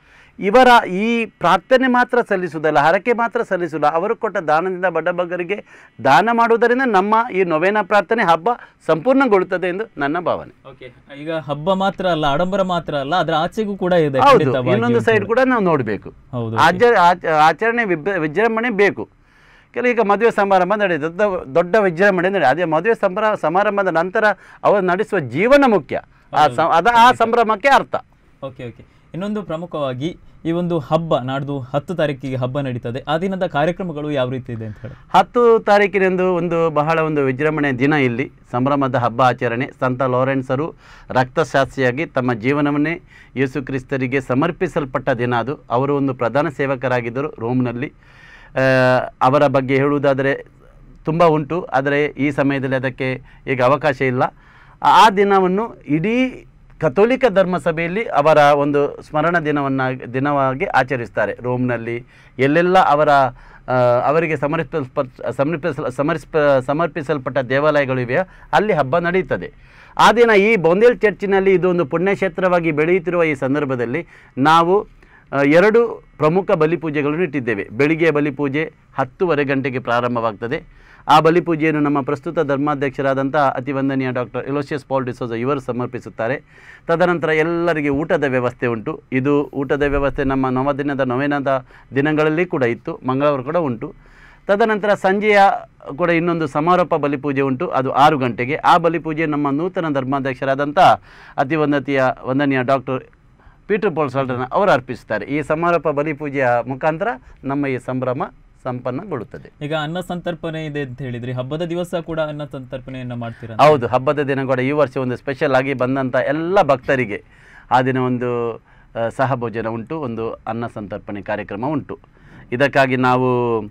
ಇವರ ಈ ಪ್ರಾರ್ಥನೆ ಮಾತ್ರ ಸಲ್ಲಿಸುವುದಲ್ಲ ಹರಕೆ ಮಾತ್ರ ಸಲ್ಲಿಸುವುದಿಲ್ಲ ಅವರು ಕೊಟ್ಟ ದಾನದಿಂದ ಬಡಬಗ್ಗರಿಗೆ ದಾನ ಮಾಡುವುದರಿಂದ ನಮ್ಮ ಈ ನೊವೇನ ಪ್ರಾರ್ಥನೆ ಹಬ್ಬ ಸಂಪೂರ್ಣಗೊಳ್ಳುತ್ತದೆ ಎಂದು ನನ್ನ ಭಾವನೆ ಓಕೆ ಈಗ ಹಬ್ಬ ಮಾತ್ರ ಅಲ್ಲ ಆಡಂಬರ ಮಾತ್ರ ಅಲ್ಲ ಅದರ ಆಚೆಗೂ ಕೂಡ ಇದೆ ಹೌದು ಖಂಡಿತವಾಗಿ ಇನ್ನೊಂದು ಅಂತ ಸೈಡ್ ಹೇಳಿ. ಕೂಡ ನಾವು ನೋಡಬೇಕು ಹೌದು ಆಚ ಆಚ- ಆಚರಣೆ ವಿಬ್- ವಿಜೃಂಭಣೆ ಬೇಕು ಕೆಲವು ಈಗ ಮದುವೆ ಸಮಾರಂಭ ನಡೆಯುತ್ತೆ ದೊಡ್ಡ ದೊಡ್ಡ ವಿಜೃಂಭಣೆ ನಡೆಯುತ್ತೆ ಅದೇ ಮದುವೆ ಸಂಭ್ರ ಸಮಾರಂಭದ ನಂತರ ಅವರು ನಡೆಸುವ ಜೀವನ ಮುಖ್ಯ ಆ ಸ- ಅದ ಆ ಸಂಭ್ರಮಕ್ಕೆ ಅರ್ಥ ಓಕೆ ಓಕೆ ಇನ್ನೊಂದು ಪ್ರಮುಖವಾಗಿ ಈ ಒಂದು ಹಬ್ಬ ನಾಡ್ದು ಹತ್ತು ತಾರೀಕಿಗೆ ಹಬ್ಬ ನಡೀತದೆ ಆ ದಿನದ ಕಾರ್ಯಕ್ರಮಗಳು ಯಾವ ರೀತಿ ಇದೆ ಅಂತ ಹೇಳಿ ಹತ್ತು ತಾರೀಕಿನಂದು ಒಂದು ಬಹಳ ಒಂದು ವಿಜೃಂಭಣೆ ದಿನ ಇಲ್ಲಿ ಸಂಭ್ರಮದ ಹಬ್ಬ ಆಚರಣೆ ಸಂತ ಲಾರೆನ್ಸರು ರಕ್ತಶಾಸ್ತ್ರಿಯಾಗಿ ತಮ್ಮ ಜೀವನವನ್ನೇ ಯೇಸು ಕ್ರಿಸ್ತರಿಗೆ ಸಮರ್ಪಿಸಲ್ಪಟ್ಟ ದಿನ ಅದು ಅವರು ಒಂದು ಪ್ರಧಾನ ಸೇವಕರಾಗಿದ್ದರು ರೋಮ್ನಲ್ಲಿ ಆ, ಅವರ ಬಗ್ಗೆ ಹೇಳುವುದಾದರೆ ತುಂಬ ಉಂಟು ಆದರೆ ಈ ಸಮಯದಲ್ಲಿ ಅದಕ್ಕೆ ಈಗ ಅವಕಾಶ ಇಲ್ಲ ಆ- ಆ ದಿನವನ್ನು ಇಡೀ ಕಥೋಲಿಕ ಧರ್ಮಸಭೆಯಲ್ಲಿ ಅವರ ಒಂದು ಸ್ಮರಣ ದಿನವನ್ನ ದಿನವಾಗಿ ಆಚರಿಸ್ತಾರೆ ರೋಮ್ನಲ್ಲಿ ಎಲ್ಲೆಲ್ಲ ಅವರ ಆ, ಅವರಿಗೆ ಸಮರ್ಪಿಸಲ್ಪ ಸಮರ್ಪಿಸಲ್ ಸಮರ್ಪ ಸಮರ್ಪಿಸಲ್ಪಟ್ಟ ದೇವಾಲಯಗಳಿವೆಯೋ ಅಲ್ಲಿ ಹಬ್ಬ ನಡೀತದೆ ಆ ದಿನ ಈ ಬೊಂದೇಲ್ ಚರ್ಚಿನಲ್ಲಿ ಇದು ಒಂದು ಪುಣ್ಯಕ್ಷೇತ್ರವಾಗಿ ಬೆಳೆಯುತ್ತಿರುವ ಈ ಸಂದರ್ಭದಲ್ಲಿ ನಾವು ಆ, ಎರಡು ಪ್ರಮುಖ ಬಲಿಪೂಜೆಗಳನ್ನು ಇಟ್ಟಿದ್ದೇವೆ ಬೆಳಿಗ್ಗೆ ಬಲಿಪೂಜೆ ಹತ್ತುವರೆ ಗಂಟೆಗೆ ಪ್ರಾರಂಭವಾಗ್ತದೆ ಆ ಬಲಿಪೂಜೆಯನ್ನು ನಮ್ಮ ಪ್ರಸ್ತುತ ಧರ್ಮಾಧ್ಯಕ್ಷರಾದಂಥ ಅತಿವಂದನೀಯ ಡಾಕ್ಟರ್ ಎಲೋಸಿಯಸ್ ಪಾಲ್ ಡಿಸೋಜ ಇವರು ಸಮರ್ಪಿಸುತ್ತಾರೆ ತದನಂತರ ಎಲ್ಲರಿಗೆ ಊಟದ ವ್ಯವಸ್ಥೆ ಉಂಟು ಇದು ಊಟದ ವ್ಯವಸ್ಥೆ ನಮ್ಮ ನವದಿನದ ನವೇನದ ದಿನಗಳಲ್ಲಿ ಕೂಡ ಇತ್ತು ಮಂಗಳವಾರ ಕೂಡ ಉಂಟು ತದನಂತರ ಸಂಜೆಯ ಕೂಡ ಇನ್ನೊಂದು ಸಮಾರೋಪ ಬಲಿಪೂಜೆ ಉಂಟು ಅದು ಆರು ಗಂಟೆಗೆ ಆ ಬಲಿಪೂಜೆ ನಮ್ಮ ನೂತನ ಧರ್ಮಾಧ್ಯಕ್ಷರಾದಂಥ ಅತಿವಂದತಿಯ ವಂದನೀಯ ಡಾಕ್ಟರ್ ಪೀಟರ್ ಪಾಲ್ ಸಾಲ್ಟನ್ ಅವರು ಅರ್ಪಿಸುತ್ತಾರೆ ಈ ಸಮಾರೋಪ ಬಲಿಪೂಜೆಯ ಮುಖಾಂತರ ನಮ್ಮ ಈ ಸಂಭ್ರಮ ಸಂಪನ್ನಗೊಳ್ಳುತ್ತದೆ ಈಗ ಅನ್ನ ಸಂತರ್ಪಣೆ ಇದೆ ಅಂತ ಹೇಳಿದ್ರಿ ಹಬ್ಬದ ದಿವಸ ಕೂಡ ಅನ್ನ ಸಂತರ್ಪಣೆಯನ್ನ ಮಾಡ್ತೀರಾ ಹೌದು ಹಬ್ಬದ ದಿನ ಕೂಡ ಈ ವರ್ಷ ಒಂದು ಸ್ಪೆಷಲ್ ಆಗಿ ಬಂದಂಥ ಎಲ್ಲ ಭಕ್ತರಿಗೆ ಆ ದಿನ ಒಂದು ಆ, ಸಹಭೋಜನ ಉಂಟು ಒಂದು ಅನ್ನ ಸಂತರ್ಪಣೆ ಕಾರ್ಯಕ್ರಮ ಉಂಟು ಇದಕ್ಕಾಗಿ ನಾವು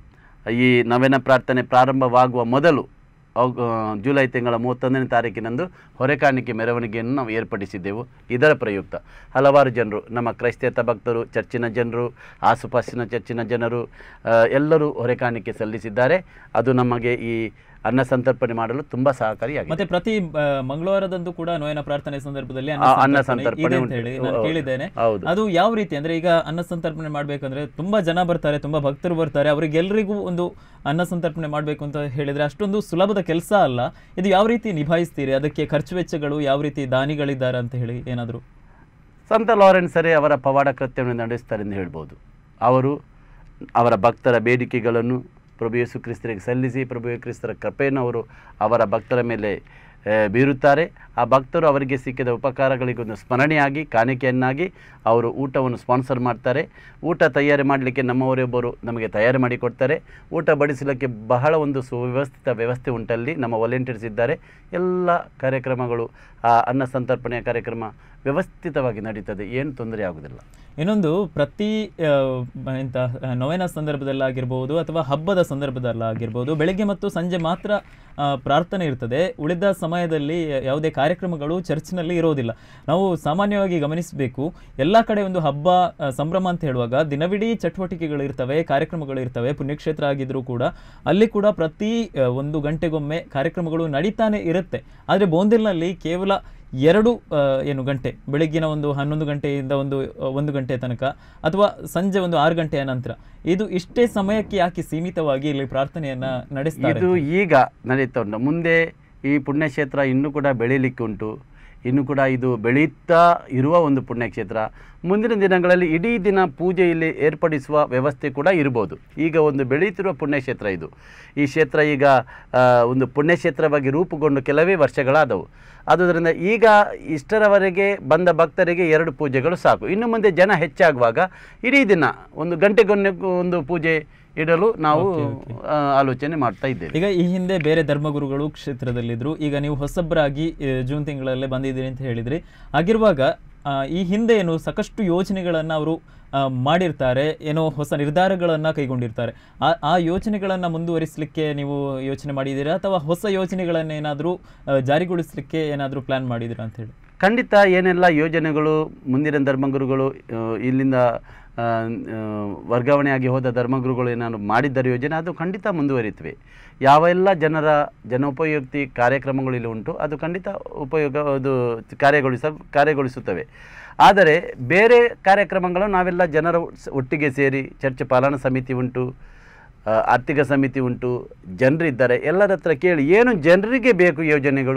ಈ ನವೇನ ಪ್ರಾರ್ಥನೆ ಪ್ರಾರಂಭವಾಗುವ ಮೊದಲು ಅವ್- ಆ, ಜುಲೈ ತಿಂಗಳ ಮೂವತ್ತೊಂದನೇ ತಾರೀಕಿನಂದು ಹೊರೆಕಾಣಿಕೆ ಮೆರವಣಿಗೆಯನ್ನು ನಾವು ಏರ್ಪಡಿಸಿದ್ದೆವು ಇದರ ಪ್ರಯುಕ್ತ ಹಲವಾರು ಜನರು ನಮ್ಮ ಕ್ರೈಸ್ತೇತರ ಭಕ್ತರು ಚರ್ಚಿನ ಜನರು ಆಸುಪಾಸಿನ ಚರ್ಚಿನ ಜನರು ಆ, ಎಲ್ಲರೂ ಹೊರೆಕಾಣಿಕೆ ಸಲ್ಲಿಸಿದ್ದಾರೆ ಅದು ನಮಗೆ ಈ ಅನ್ನ ಸಂತರ್ಪಣೆ ಮಾಡಲು ತುಂಬ ಸಹಕಾರಿಯಾಗಿದೆ ಮತ್ತೆ ಪ್ರತಿ ಆ, ಮಂಗಳವಾರದಂದು ಕೂಡ ನೋಯನ ಪ್ರಾರ್ಥನೆ ಸಂದರ್ಭದಲ್ಲಿ ಆ, ಅನ್ನ ಅನ್ನ ಸಂತರ್ಪಣೆ ಸಂತರ್ಪಣೆ ಇದೆ ಅಂತ ಉಂಟು. ಹೇಳಿ ನಾನು ಹೌದು. ಕೇಳಿದ್ದೇನೆ ಹೌದು ಅದು ಯಾವ ರೀತಿ ಅಂದ್ರೆ ಈಗ ಅನ್ನ ಸಂತರ್ಪಣೆ ಮಾಡ್ಬೇಕಂದ್ರೆ ತುಂಬಾ ಜನ ಬರ್ತಾರೆ ತುಂಬಾ ಭಕ್ತರು ಬರ್ತಾರೆ ಅವರಿಗೆಲ್ಲರಿಗೂ ಒಂದು ಅನ್ನ ಸಂತರ್ಪಣೆ ಮಾಡ್ಬೇಕು ಅಂತ ಹೇಳಿದ್ರೆ ಅಷ್ಟೊಂದು ಸುಲಭದ ಕೆಲಸ ಅಲ್ಲ ಇದು ಯಾವ ರೀತಿ ನಿಭಾಯಿಸ್ತೀರಿ ಅದಕ್ಕೆ ಖರ್ಚು ವೆಚ್ಚಗಳು ಯಾವ ರೀತಿ ದಾನಿಗಳಿದ್ದಾರೆ ಅಂತ ಹೇಳಿ ಏನಾದ್ರು ಸಂತ ಲಾರೆನ್ಸರೇ ಅವರ ಪವಾಡ ಕೃತ್ಯವನ್ನು ನಡೆಸ್ತಾರೆ ಎಂದು ಹೇಳ್ಬೋದು ಅವರು ಅವರ ಭಕ್ತರ ಬೇಡಿಕೆಗಳನ್ನು ಪ್ರಭು ಯೇಸು ಕ್ರಿಸ್ತರಿಗೆ ಸಲ್ಲಿಸಿ ಪ್ರಭು ಯೇಸು ಕ್ರಿಸ್ತರ ಕೃಪೆಯನ್ನು ಅವರು ಅವರ ಭಕ್ತರ ಮೇಲೆ ಆ, ಬೀರುತ್ತಾರೆ ಆ ಭಕ್ತರು ಅವರಿಗೆ ಸಿಕ್ಕಿದ ಉಪಕಾರಗಳಿಗೊಂದು ಸ್ಮರಣೆಯಾಗಿ ಕಾಣಿಕೆಯನ್ನಾಗಿ ಅವರು ಊಟವನ್ನು ಸ್ಪಾನ್ಸರ್ ಮಾಡ್ತಾರೆ ಊಟ ತಯಾರಿ ಮಾಡಲಿಕ್ಕೆ ನಮ್ಮವರೊಬ್ಬರು ನಮಗೆ ತಯಾರಿ ಮಾಡಿ ಕೊಡ್ತಾರೆ ಊಟ ಬಡಿಸಲಿಕ್ಕೆ ಬಹಳ ಒಂದು ಸುವ್ಯವಸ್ಥಿತ ವ್ಯವಸ್ಥೆ ಉಂಟಲ್ಲಿ ನಮ್ಮ ವಾಲಂಟಿಯರ್ಸ್ ಇದ್ದಾರೆ ಎಲ್ಲ ಕಾರ್ಯಕ್ರಮಗಳು ಆ ಅನ್ನ ಸಂತರ್ಪಣೆಯ ಕಾರ್ಯಕ್ರಮ ವ್ಯವಸ್ಥಿತವಾಗಿ ನಡೀತದೆ ಏನು ತೊಂದರೆ ಆಗುವುದಿಲ್ಲ ಇನ್ನೊಂದು ಪ್ರತಿ ಆ, ಎಂತ ಆ, ನೊವೆನ ಸಂದರ್ಭದಲ್ಲಾಗಿರ್ಬೋದು ಅಥವಾ ಹಬ್ಬದ ಸಂದರ್ಭದಲ್ಲಾಗಿರ್ಬೋದು ಬೆಳಿಗ್ಗೆ ಮತ್ತು ಸಂಜೆ ಮಾತ್ರ ಆ, ಪ್ರಾರ್ಥನೆ ಇರ್ತದೆ ಉಳಿದ ಸಮಯದಲ್ಲಿ ಯಾವುದೇ ಕಾರ್ಯಕ್ರಮಗಳು ಚರ್ಚ್ನಲ್ಲಿ ಇರೋದಿಲ್ಲ ನಾವು ಸಾಮಾನ್ಯವಾಗಿ ಗಮನಿಸಬೇಕು ಎಲ್ಲ ಕಡೆ ಒಂದು ಹಬ್ಬ ಆ, ಸಂಭ್ರಮ ಅಂತ ಹೇಳುವಾಗ ದಿನವಿಡೀ ಚಟುವಟಿಕೆಗಳು ಇರ್ತವೆ ಕಾರ್ಯಕ್ರಮಗಳು ಇರ್ತವೆ ಪುಣ್ಯಕ್ಷೇತ್ರ ಆಗಿದ್ರೂ ಕೂಡ ಅಲ್ಲಿ ಕೂಡ ಪ್ರತಿ ಆ, ಒಂದು ಗಂಟೆಗೊಮ್ಮೆ ಕಾರ್ಯಕ್ರಮಗಳು ನಡೀತಾನೆ ಇರುತ್ತೆ ಆದರೆ ಬೋಂದಿಲ್ನಲ್ಲಿ ಕೇವಲ ಎರಡು ಆ, ಏನು ಗಂಟೆ ಬೆಳಗ್ಗಿನ ಒಂದು ಹನ್ನೊಂದು ಗಂಟೆಯಿಂದ ಒಂದು ಆ, ಒಂದು ಗಂಟೆ ತನಕ ಅಥವಾ ಸಂಜೆ ಒಂದು ಆರು ಗಂಟೆಯ ನಂತರ ಇದು ಇಷ್ಟೇ ಸಮಯಕ್ಕೆ ಯಾಕೆ ಸೀಮಿತವಾಗಿ ಇಲ್ಲಿ ಪ್ರಾರ್ಥನೆಯನ್ನ ನಡೆಸ್ತಾರೆ ಇದು ಈಗ ನಡೀತಾ ಉಂಟು ಮುಂದೆ ಈ ಪುಣ್ಯಕ್ಷೇತ್ರ ಇನ್ನೂ ಕೂಡ ಬೆಳೀಲಿಕ್ಕೆ ಉಂಟು ಇನ್ನು ಕೂಡ ಇದು ಬೆಳೀತಾ ಇರುವ ಒಂದು ಪುಣ್ಯಕ್ಷೇತ್ರ ಮುಂದಿನ ದಿನಗಳಲ್ಲಿ ಇಡೀ ದಿನ ಪೂಜೆ ಇಲ್ಲಿ ಏರ್ಪಡಿಸುವ ವ್ಯವಸ್ಥೆ ಕೂಡ ಇರ್ಬೋದು ಈಗ ಒಂದು ಬೆಳೆಯುತ್ತಿರುವ ಪುಣ್ಯಕ್ಷೇತ್ರ ಇದು ಈ ಕ್ಷೇತ್ರ ಈಗ ಆ, ಒಂದು ಪುಣ್ಯಕ್ಷೇತ್ರವಾಗಿ ರೂಪುಗೊಂಡು ಕೆಲವೇ ವರ್ಷಗಳಾದವು ಆದುದರಿಂದ ಈಗ ಇಷ್ಟರವರೆಗೆ ಬಂದ ಭಕ್ತರಿಗೆ ಎರಡು ಪೂಜೆಗಳು ಸಾಕು ಇನ್ನು ಮುಂದೆ ಜನ ಹೆಚ್ಚಾಗುವಾಗ ಇಡೀ ದಿನ ಒಂದು ಗಂಟೆಗೊನ್ನೆ ಒಂದು ಪೂಜೆ ಇಡಲು ನಾವು ಆ, ಆಲೋಚನೆ ಮಾಡ್ತಾ ಇದ್ದೇವೆ ಈಗ ಈ ಹಿಂದೆ ಬೇರೆ ಧರ್ಮಗುರುಗಳು ಕ್ಷೇತ್ರದಲ್ಲಿದ್ರು ಈಗ ನೀವು ಹೊಸಬ್ರಾಗಿ ಆ, ಜೂನ್ ತಿಂಗಳಲ್ಲೇ ಬಂದಿದ್ದೀರಿ ಅಂತ ಹೇಳಿದ್ರಿ ಆಗಿರುವಾಗ ಆ, ಈ ಹಿಂದೆ ಏನು ಸಾಕಷ್ಟು ಯೋಜನೆಗಳನ್ನ ಅವರು ಮಾಡಿರ್ತಾರೆ ಏನೋ ಹೊಸ ನಿರ್ಧಾರಗಳನ್ನ ಕೈಗೊಂಡಿರ್ತಾರೆ ಆ ಆ ಯೋಜನೆಗಳನ್ನ ಮುಂದುವರಿಸಲಿಕ್ಕೆ ನೀವು ಯೋಚನೆ ಮಾಡಿದ್ದೀರಾ ಅಥವಾ ಹೊಸ ಯೋಜನೆಗಳನ್ನೇನಾದರೂ ಜಾರಿಗೊಳಿಸಲಿಕ್ಕೆ ಏನಾದರೂ ಪ್ಲಾನ್ ಮಾಡಿದ್ದೀರಾ ಅಂತ ಹೇಳಿ ಖಂಡಿತ ಏನೆಲ್ಲ ಯೋಜನೆಗಳು ಮುಂದಿನ ಧರ್ಮಗುರುಗಳು ಆ, ಇಲ್ಲಿಂದ ಆ, ಆ, ವರ್ಗಾವಣೆಯಾಗಿ ಹೋದ ಧರ್ಮಗುರುಗಳು ಏನಾದ್ರು ಮಾಡಿದ್ದಾರೆ ಯೋಜನೆ ಅದು ಖಂಡಿತ ಮುಂದುವರಿಯುತ್ತವೆ ಯಾವೆಲ್ಲ ಜನರ ಜನೋಪಯುಕ್ತಿ ಕಾರ್ಯಕ್ರಮಗಳು ಇಲ್ಲಿ ಉಂಟು ಅದು ಖಂಡಿತ ಉಪಯೋಗ ಅದು ಕಾರ್ಯಗೊಳಿಸ ಕಾರ್ಯಗೊಳಿಸುತ್ತವೆ ಆದರೆ ಬೇರೆ ಕಾರ್ಯಕ್ರಮಗಳು ನಾವೆಲ್ಲ ಜನರ ಸ್- ಒಟ್ಟಿಗೆ ಸೇರಿ ಚರ್ಚ್ ಪಾಲನಾ ಸಮಿತಿ ಉಂಟು ಆ, ಆರ್ಥಿಕ ಸಮಿತಿ ಉಂಟು ಜನರಿದ್ದಾರೆ ಎಲ್ಲರ ಹತ್ರ ಕೇಳಿ ಏನು ಜನರಿಗೆ ಬೇಕು ಯೋಜನೆಗಳು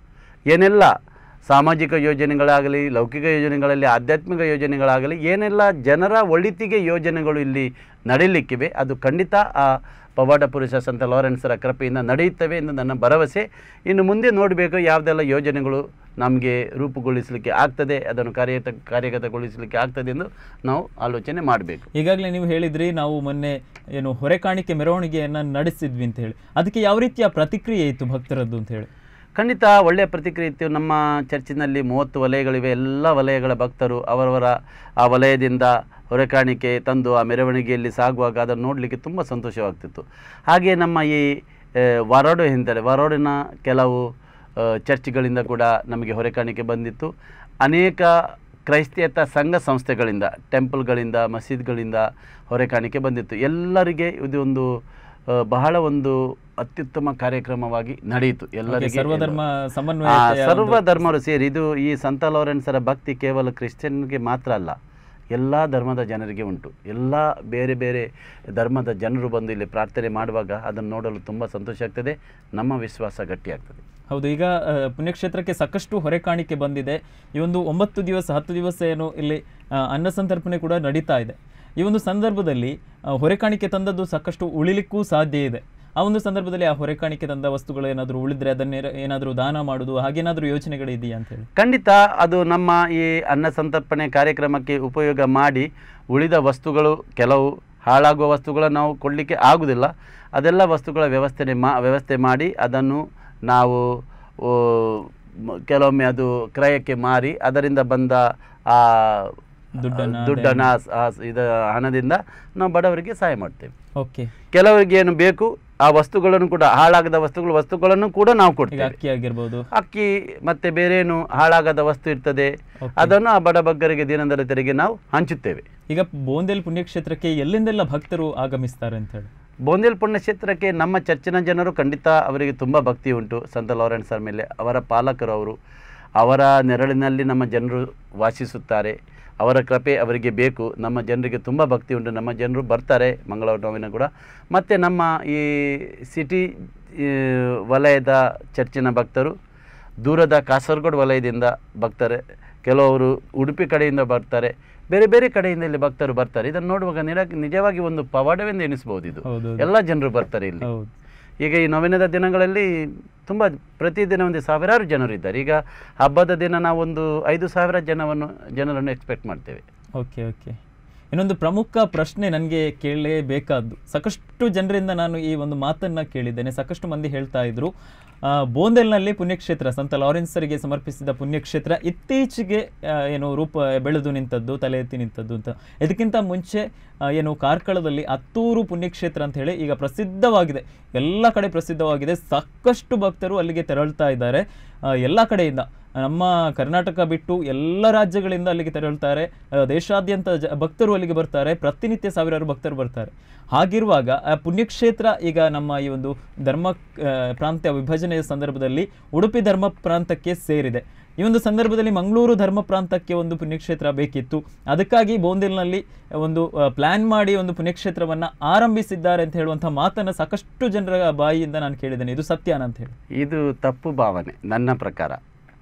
ಏನೆಲ್ಲ ಸಾಮಾಜಿಕ ಯೋಜನೆಗಳಾಗಲಿ ಲೌಕಿಕ ಯೋಜನೆಗಳಲ್ಲಿ ಆಧ್ಯಾತ್ಮಿಕ ಯೋಜನೆಗಳಾಗಲಿ ಏನೆಲ್ಲ ಜನರ ಒಳಿತಿಗೆ ಯೋಜನೆಗಳು ಇಲ್ಲಿ ನಡೀಲಿಕ್ಕಿವೆ ಅದು ಖಂಡಿತ ಆ ಪವಾಡ ಪುರುಷ ಸಂತ ಲಾರೆನ್ಸರ ಕೃಪೆಯಿಂದ ನಡೆಯುತ್ತವೆ ಎಂದು ನನ್ನ ಭರವಸೆ ಇನ್ನು ಮುಂದೆ ನೋಡಬೇಕು ಯಾವುದೆಲ್ಲ ಯೋಜನೆಗಳು ನಮಗೆ ರೂಪುಗೊಳಿಸಲಿಕ್ಕೆ ಆಗ್ತದೆ ಅದನ್ನು ಕಾರ್ಯತ ಕಾರ್ಯಗತಗೊಳಿಸಲಿಕ್ಕೆ ಆಗ್ತದೆ ಎಂದು ನಾವು ಆಲೋಚನೆ ಮಾಡಬೇಕು ಈಗಾಗಲೇ ನೀವು ಹೇಳಿದ್ರಿ ನಾವು ಮೊನ್ನೆ ಏನು ಹೊರೆಕಾಣಿಕೆ ಮೆರವಣಿಗೆಯನ್ನ ನಡೆಸಿದ್ವಿ ಅಂತ ಹೇಳಿ ಅದಕ್ಕೆ ಯಾವ ರೀತಿಯ ಪ್ರತಿಕ್ರಿಯೆ ಇತ್ತು ಭಕ್ತರದ್ದು ಅಂತ ಹೇಳಿ ಖಂಡಿತ ಒಳ್ಳೆಯ ಪ್ರತಿಕ್ರಿಯೆ ಇತ್ತು ನಮ್ಮ ಚರ್ಚಿನಲ್ಲಿ ಮೂವತ್ತು ವಲಯಗಳಿವೆ ಎಲ್ಲ ವಲಯಗಳ ಭಕ್ತರು ಅವರವರ ಆ ವಲಯದಿಂದ ಹೊರೆಕಾಣಿಕೆ ತಂದು ಆ ಮೆರವಣಿಗೆಯಲ್ಲಿ ಸಾಗುವಾಗ ಅದನ್ನು ನೋಡಲಿಕ್ಕೆ ತುಂಬ ಸಂತೋಷವಾಗ್ತಿತ್ತು ಹಾಗೆ ನಮ್ಮ ಈ ಆ, ವಾರೋಡು ಎಂದರೆ ವಾರೋಡಿನ ಕೆಲವು ಆ, ಚರ್ಚ್ಗಳಿಂದ ಕೂಡ ನಮಗೆ ಹೊರೆಕಾಣಿಕೆ ಬಂದಿತ್ತು ಅನೇಕ ಕ್ರೈಸ್ತೇತರ ಸಂಘ ಸಂಸ್ಥೆಗಳಿಂದ ಟೆಂಪಲ್ಗಳಿಂದ ಮಸೀದ್ಗಳಿಂದ ಹೊರೆಕಾಣಿಕೆ ಬಂದಿತ್ತು ಎಲ್ಲರಿಗೆ ಇದು ಒಂದು ಆ, ಬಹಳ ಒಂದು ಅತ್ಯುತ್ತಮ ಕಾರ್ಯಕ್ರಮವಾಗಿ ನಡೆಯಿತು ಎಲ್ಲರಿಗೆ ಸರ್ವಧರ್ಮ ಆ, ಸಮನ್ವಯ ಸರ್ವ ಧರ್ಮರು ಸೇರಿ ಇದು ಈ ಸಂತ ಲಾರೆನ್ಸರ ಭಕ್ತಿ ಕೇವಲ ಕ್ರಿಶ್ಚಿಯನ್ಗೆ ಮಾತ್ರ ಅಲ್ಲ ಎಲ್ಲ ಧರ್ಮದ ಜನರಿಗೆ ಉಂಟು ಎಲ್ಲ ಬೇರೆ ಬೇರೆ ಧರ್ಮದ ಜನರು ಬಂದು ಇಲ್ಲಿ ಪ್ರಾರ್ಥನೆ ಮಾಡುವಾಗ ಅದನ್ನು ನೋಡಲು ತುಂಬ ಸಂತೋಷ ಆಗ್ತದೆ ನಮ್ಮ ವಿಶ್ವಾಸ ಗಟ್ಟಿಯಾಗ್ತದೆ ಹೌದು ಈಗ ಆ, ಪುಣ್ಯಕ್ಷೇತ್ರಕ್ಕೆ ಸಾಕಷ್ಟು ಹೊರೆಕಾಣಿಕೆ ಬಂದಿದೆ ಈ ಒಂದು ಒಂಬತ್ತು ದಿವಸ ಹತ್ತು ದಿವಸ ಏನು ಇಲ್ಲಿ ಆ, ಅನ್ನ ಸಂತರ್ಪಣೆ ಕೂಡ ನಡೀತಾ ಇದೆ ಈ ಒಂದು ಸಂದರ್ಭದಲ್ಲಿ ಆ, ಹೊರೆಕಾಣಿಕೆ ತಂದದ್ದು ಸಾಕಷ್ಟು ಉಳಿಲಿಕ್ಕೂ ಸಾಧ್ಯ ಇದೆ ಆ ಒಂದು ಸಂದರ್ಭದಲ್ಲಿ ಆ ಹೊರೆಕಾಣಿಕೆ ತಂದ ವಸ್ತುಗಳು ಏನಾದರೂ ಉಳಿದ್ರೆ ಅದನ್ನೇ ಏನಾದರೂ ದಾನ ಮಾಡುದು ಹಾಗೇನಾದರೂ ಯೋಚನೆಗಳು ಇದೆಯಾ ಅಂತ ಹೇಳಿ ಖಂಡಿತ ಅದು ನಮ್ಮ ಈ ಅನ್ನ ಸಂತರ್ಪಣೆ ಕಾರ್ಯಕ್ರಮಕ್ಕೆ ಉಪಯೋಗ ಮಾಡಿ ಉಳಿದ ವಸ್ತುಗಳು ಕೆಲವು ಹಾಳಾಗುವ ವಸ್ತುಗಳನ್ನು ನಾವು ಕೊಡಲಿಕ್ಕೆ ಆಗುವುದಿಲ್ಲ ಅದೆಲ್ಲ ವಸ್ತುಗಳ ವ್ಯವಸ್ಥೆ ಮಾ ವ್ಯವಸ್ಥೆ ಮಾಡಿ ಅದನ್ನು ನಾವು ಓ, ಮ- ಕೆಲವೊಮ್ಮೆ ಅದು ಕ್ರಯಕ್ಕೆ ಮಾರಿ ಅದರಿಂದ ಬಂದ ಆ ದುಡ್ಡನ್ನ ದುಡ್ಡನ್ನು ಆ ಸ- ಆ ಸ- ಇದ ಹಣದಿಂದ ನಾವು ಬಡವರಿಗೆ ಸಹಾಯ ಮಾಡ್ತೇವೆ ಓಕೆ ಕೆಲವರಿಗೆ ಏನು ಬೇಕು ಆ ವಸ್ತುಗಳನ್ನು ಕೂಡ ಹಾಳಾಗದ ವಸ್ತುಗಳು ವಸ್ತುಗಳನ್ನು ಕೂಡ ನಾವು ಈಗ ಕೊಡ್ತೇವೆ ಅಕ್ಕಿ ಆಗಿರ್ಬೋದು ಅಕ್ಕಿ ಮತ್ತೆ ಬೇರೇನು ಹಾಳಾಗದ ವಸ್ತು ಇರ್ತದೆ Okay. ಅದನ್ನು ಆ ಬಡಬಗ್ಗರಿಗೆ ದೀನದಲಿತರಿಗೆ ನಾವು ಹಂಚುತ್ತೇವೆ ಈಗ ಬೋಂದೇಲ್ ಪುಣ್ಯಕ್ಷೇತ್ರಕ್ಕೆ ಎಲ್ಲಿಂದೆಲ್ಲ ಭಕ್ತರು ಆಗಮಿಸ್ತಾರೆ ಅಂತ ಹೇಳಿ ಬೋಂದೇಲ್ ಪುಣ್ಯಕ್ಷೇತ್ರಕ್ಕೆ ನಮ್ಮ ಚರ್ಚಿನ ಜನರು ಖಂಡಿತ ಅವರಿಗೆ ತುಂಬ ಭಕ್ತಿ ಉಂಟು ಸಂತ ಲಾರೆನ್ಸ್ ಸರ್ ಮೇಲೆ ಅವರ ಪಾಲಕರು ಅವರು ಅವರ ನೆರಳಿನಲ್ಲಿ ನಮ್ಮ ಜನರು ವಾಸಿಸುತ್ತಾರೆ ಅವರ ಕೃಪೆ ಅವರಿಗೆ ಬೇಕು ನಮ್ಮ ಜನರಿಗೆ ತುಂಬ ಭಕ್ತಿ ಉಂಟು ನಮ್ಮ ಜನರು ಬರ್ತಾರೆ ಮಂಗಳವಾರ ನೋವಿನ ಕೂಡ ಮತ್ತು ನಮ್ಮ ಈ ಸಿಟಿ ಈ, ವಲಯದ ಚರ್ಚಿನ ಭಕ್ತರು ದೂರದ ಕಾಸರಗೋಡು ವಲಯದಿಂದ ಭಕ್ತರೆ ಕೆಲವರು ಉಡುಪಿ ಕಡೆಯಿಂದ ಬರ್ತಾರೆ ಬೇರೆ ಬೇರೆ ಕಡೆಯಿಂದ ಇಲ್ಲಿ ಭಕ್ತರು ಬರ್ತಾರೆ ಇದನ್ನು ನೋಡುವಾಗ ನಿರ ನಿಜವಾಗಿ ಒಂದು ಪವಾಡವೆಂದು ಎನಿಸ್ಬೋದು ಇದು ಹೌದು ಎಲ್ಲ ಜನರು ಬರ್ತಾರೆ ಇಲ್ಲಿ ಹೌದು ಈಗ ಈ ನವೀನದ ದಿನಗಳಲ್ಲಿ ತುಂಬ ಪ್ರತಿದಿನ ಒಂದು ಸಾವಿರಾರು ಜನರು ಇದ್ದಾರೆ ಈಗ ಹಬ್ಬದ ದಿನ ನಾವೊಂದು ಐದು ಸಾವಿರ ಜನವನ್ನು ಜನರನ್ನು ಎಕ್ಸ್ಪೆಕ್ಟ್ ಮಾಡ್ತೇವೆ ಓಕೆ ಓಕೆ ಇನ್ನೊಂದು ಪ್ರಮುಖ ಪ್ರಶ್ನೆ ನನಗೆ ಕೇಳಲೇಬೇಕಾದ್ದು ಸಾಕಷ್ಟು ಜನರಿಂದ ನಾನು ಈ ಒಂದು ಮಾತನ್ನ ಕೇಳಿದ್ದೇನೆ ಸಾಕಷ್ಟು ಮಂದಿ ಹೇಳ್ತಾ ಇದ್ರು ಆ, ಬೋಂದೆಲ್ನಲ್ಲಿ ಪುಣ್ಯಕ್ಷೇತ್ರ ಸಂತ ಲಾರೆನ್ಸರಿಗೆ ಸಮರ್ಪಿಸಿದ ಪುಣ್ಯಕ್ಷೇತ್ರ ಇತ್ತೀಚೆಗೆ ಆ, ಏನು ರೂಪ ಬೆಳೆದು ನಿಂತದ್ದು ತಲೆ ಎತ್ತಿ ನಿಂತದ್ದು ಅಂತ ಇದಕ್ಕಿಂತ ಮುಂಚೆ ಆ, ಏನು ಕಾರ್ಕಳದಲ್ಲಿ ಹತ್ತೂರು ಪುಣ್ಯಕ್ಷೇತ್ರ ಅಂತ ಹೇಳಿ ಈಗ ಪ್ರಸಿದ್ಧವಾಗಿದೆ ಎಲ್ಲ ಕಡೆ ಪ್ರಸಿದ್ಧವಾಗಿದೆ ಸಾಕಷ್ಟು ಭಕ್ತರು ಅಲ್ಲಿಗೆ ತೆರಳ್ತಾ ಇದ್ದಾರೆ ಆ, ಎಲ್ಲ ಕಡೆಯಿಂದ ನಮ್ಮ ಕರ್ನಾಟಕ ಬಿಟ್ಟು ಎಲ್ಲ ರಾಜ್ಯಗಳಿಂದ ಅಲ್ಲಿಗೆ ತೆರಳುತ್ತಾರೆ ಆ, ದೇಶಾದ್ಯಂತ ಜ ಭಕ್ತರು ಅಲ್ಲಿಗೆ ಬರ್ತಾರೆ ಪ್ರತಿನಿತ್ಯ ಸಾವಿರಾರು ಭಕ್ತರು ಬರ್ತಾರೆ ಹಾಗಿರುವಾಗ ಆ ಪುಣ್ಯಕ್ಷೇತ್ರ ಈಗ ನಮ್ಮ ಈ ಒಂದು ಧರ್ಮ ಆ, ಪ್ರಾಂತ್ಯ ವಿಭಜನೆಯ ಸಂದರ್ಭದಲ್ಲಿ ಉಡುಪಿ ಧರ್ಮ ಪ್ರಾಂತಕ್ಕೆ ಸೇರಿದೆ ಈ ಒಂದು ಸಂದರ್ಭದಲ್ಲಿ ಮಂಗಳೂರು ಧರ್ಮ ಪ್ರಾಂತಕ್ಕೆ ಒಂದು ಪುಣ್ಯಕ್ಷೇತ್ರ ಬೇಕಿತ್ತು ಅದಕ್ಕಾಗಿ ಬೋಂದಿಲ್ನಲ್ಲಿ ಒಂದು ಪ್ಲಾನ್ ಮಾಡಿ ಒಂದು ಪುಣ್ಯಕ್ಷೇತ್ರವನ್ನ ಆರಂಭಿಸಿದ್ದಾರೆ ಅಂತ ಹೇಳುವಂಥ ಮಾತನ್ನ ಸಾಕಷ್ಟು ಜನರ ಬಾಯಿಯಿಂದ ನಾನು ಕೇಳಿದ್ದೇನೆ ಇದು ಸತ್ಯನಾ ಅಂತ ಹೇಳಿ ಇದು ತಪ್ಪು ಭಾವನೆ ನನ್ನ ಪ್ರಕಾರ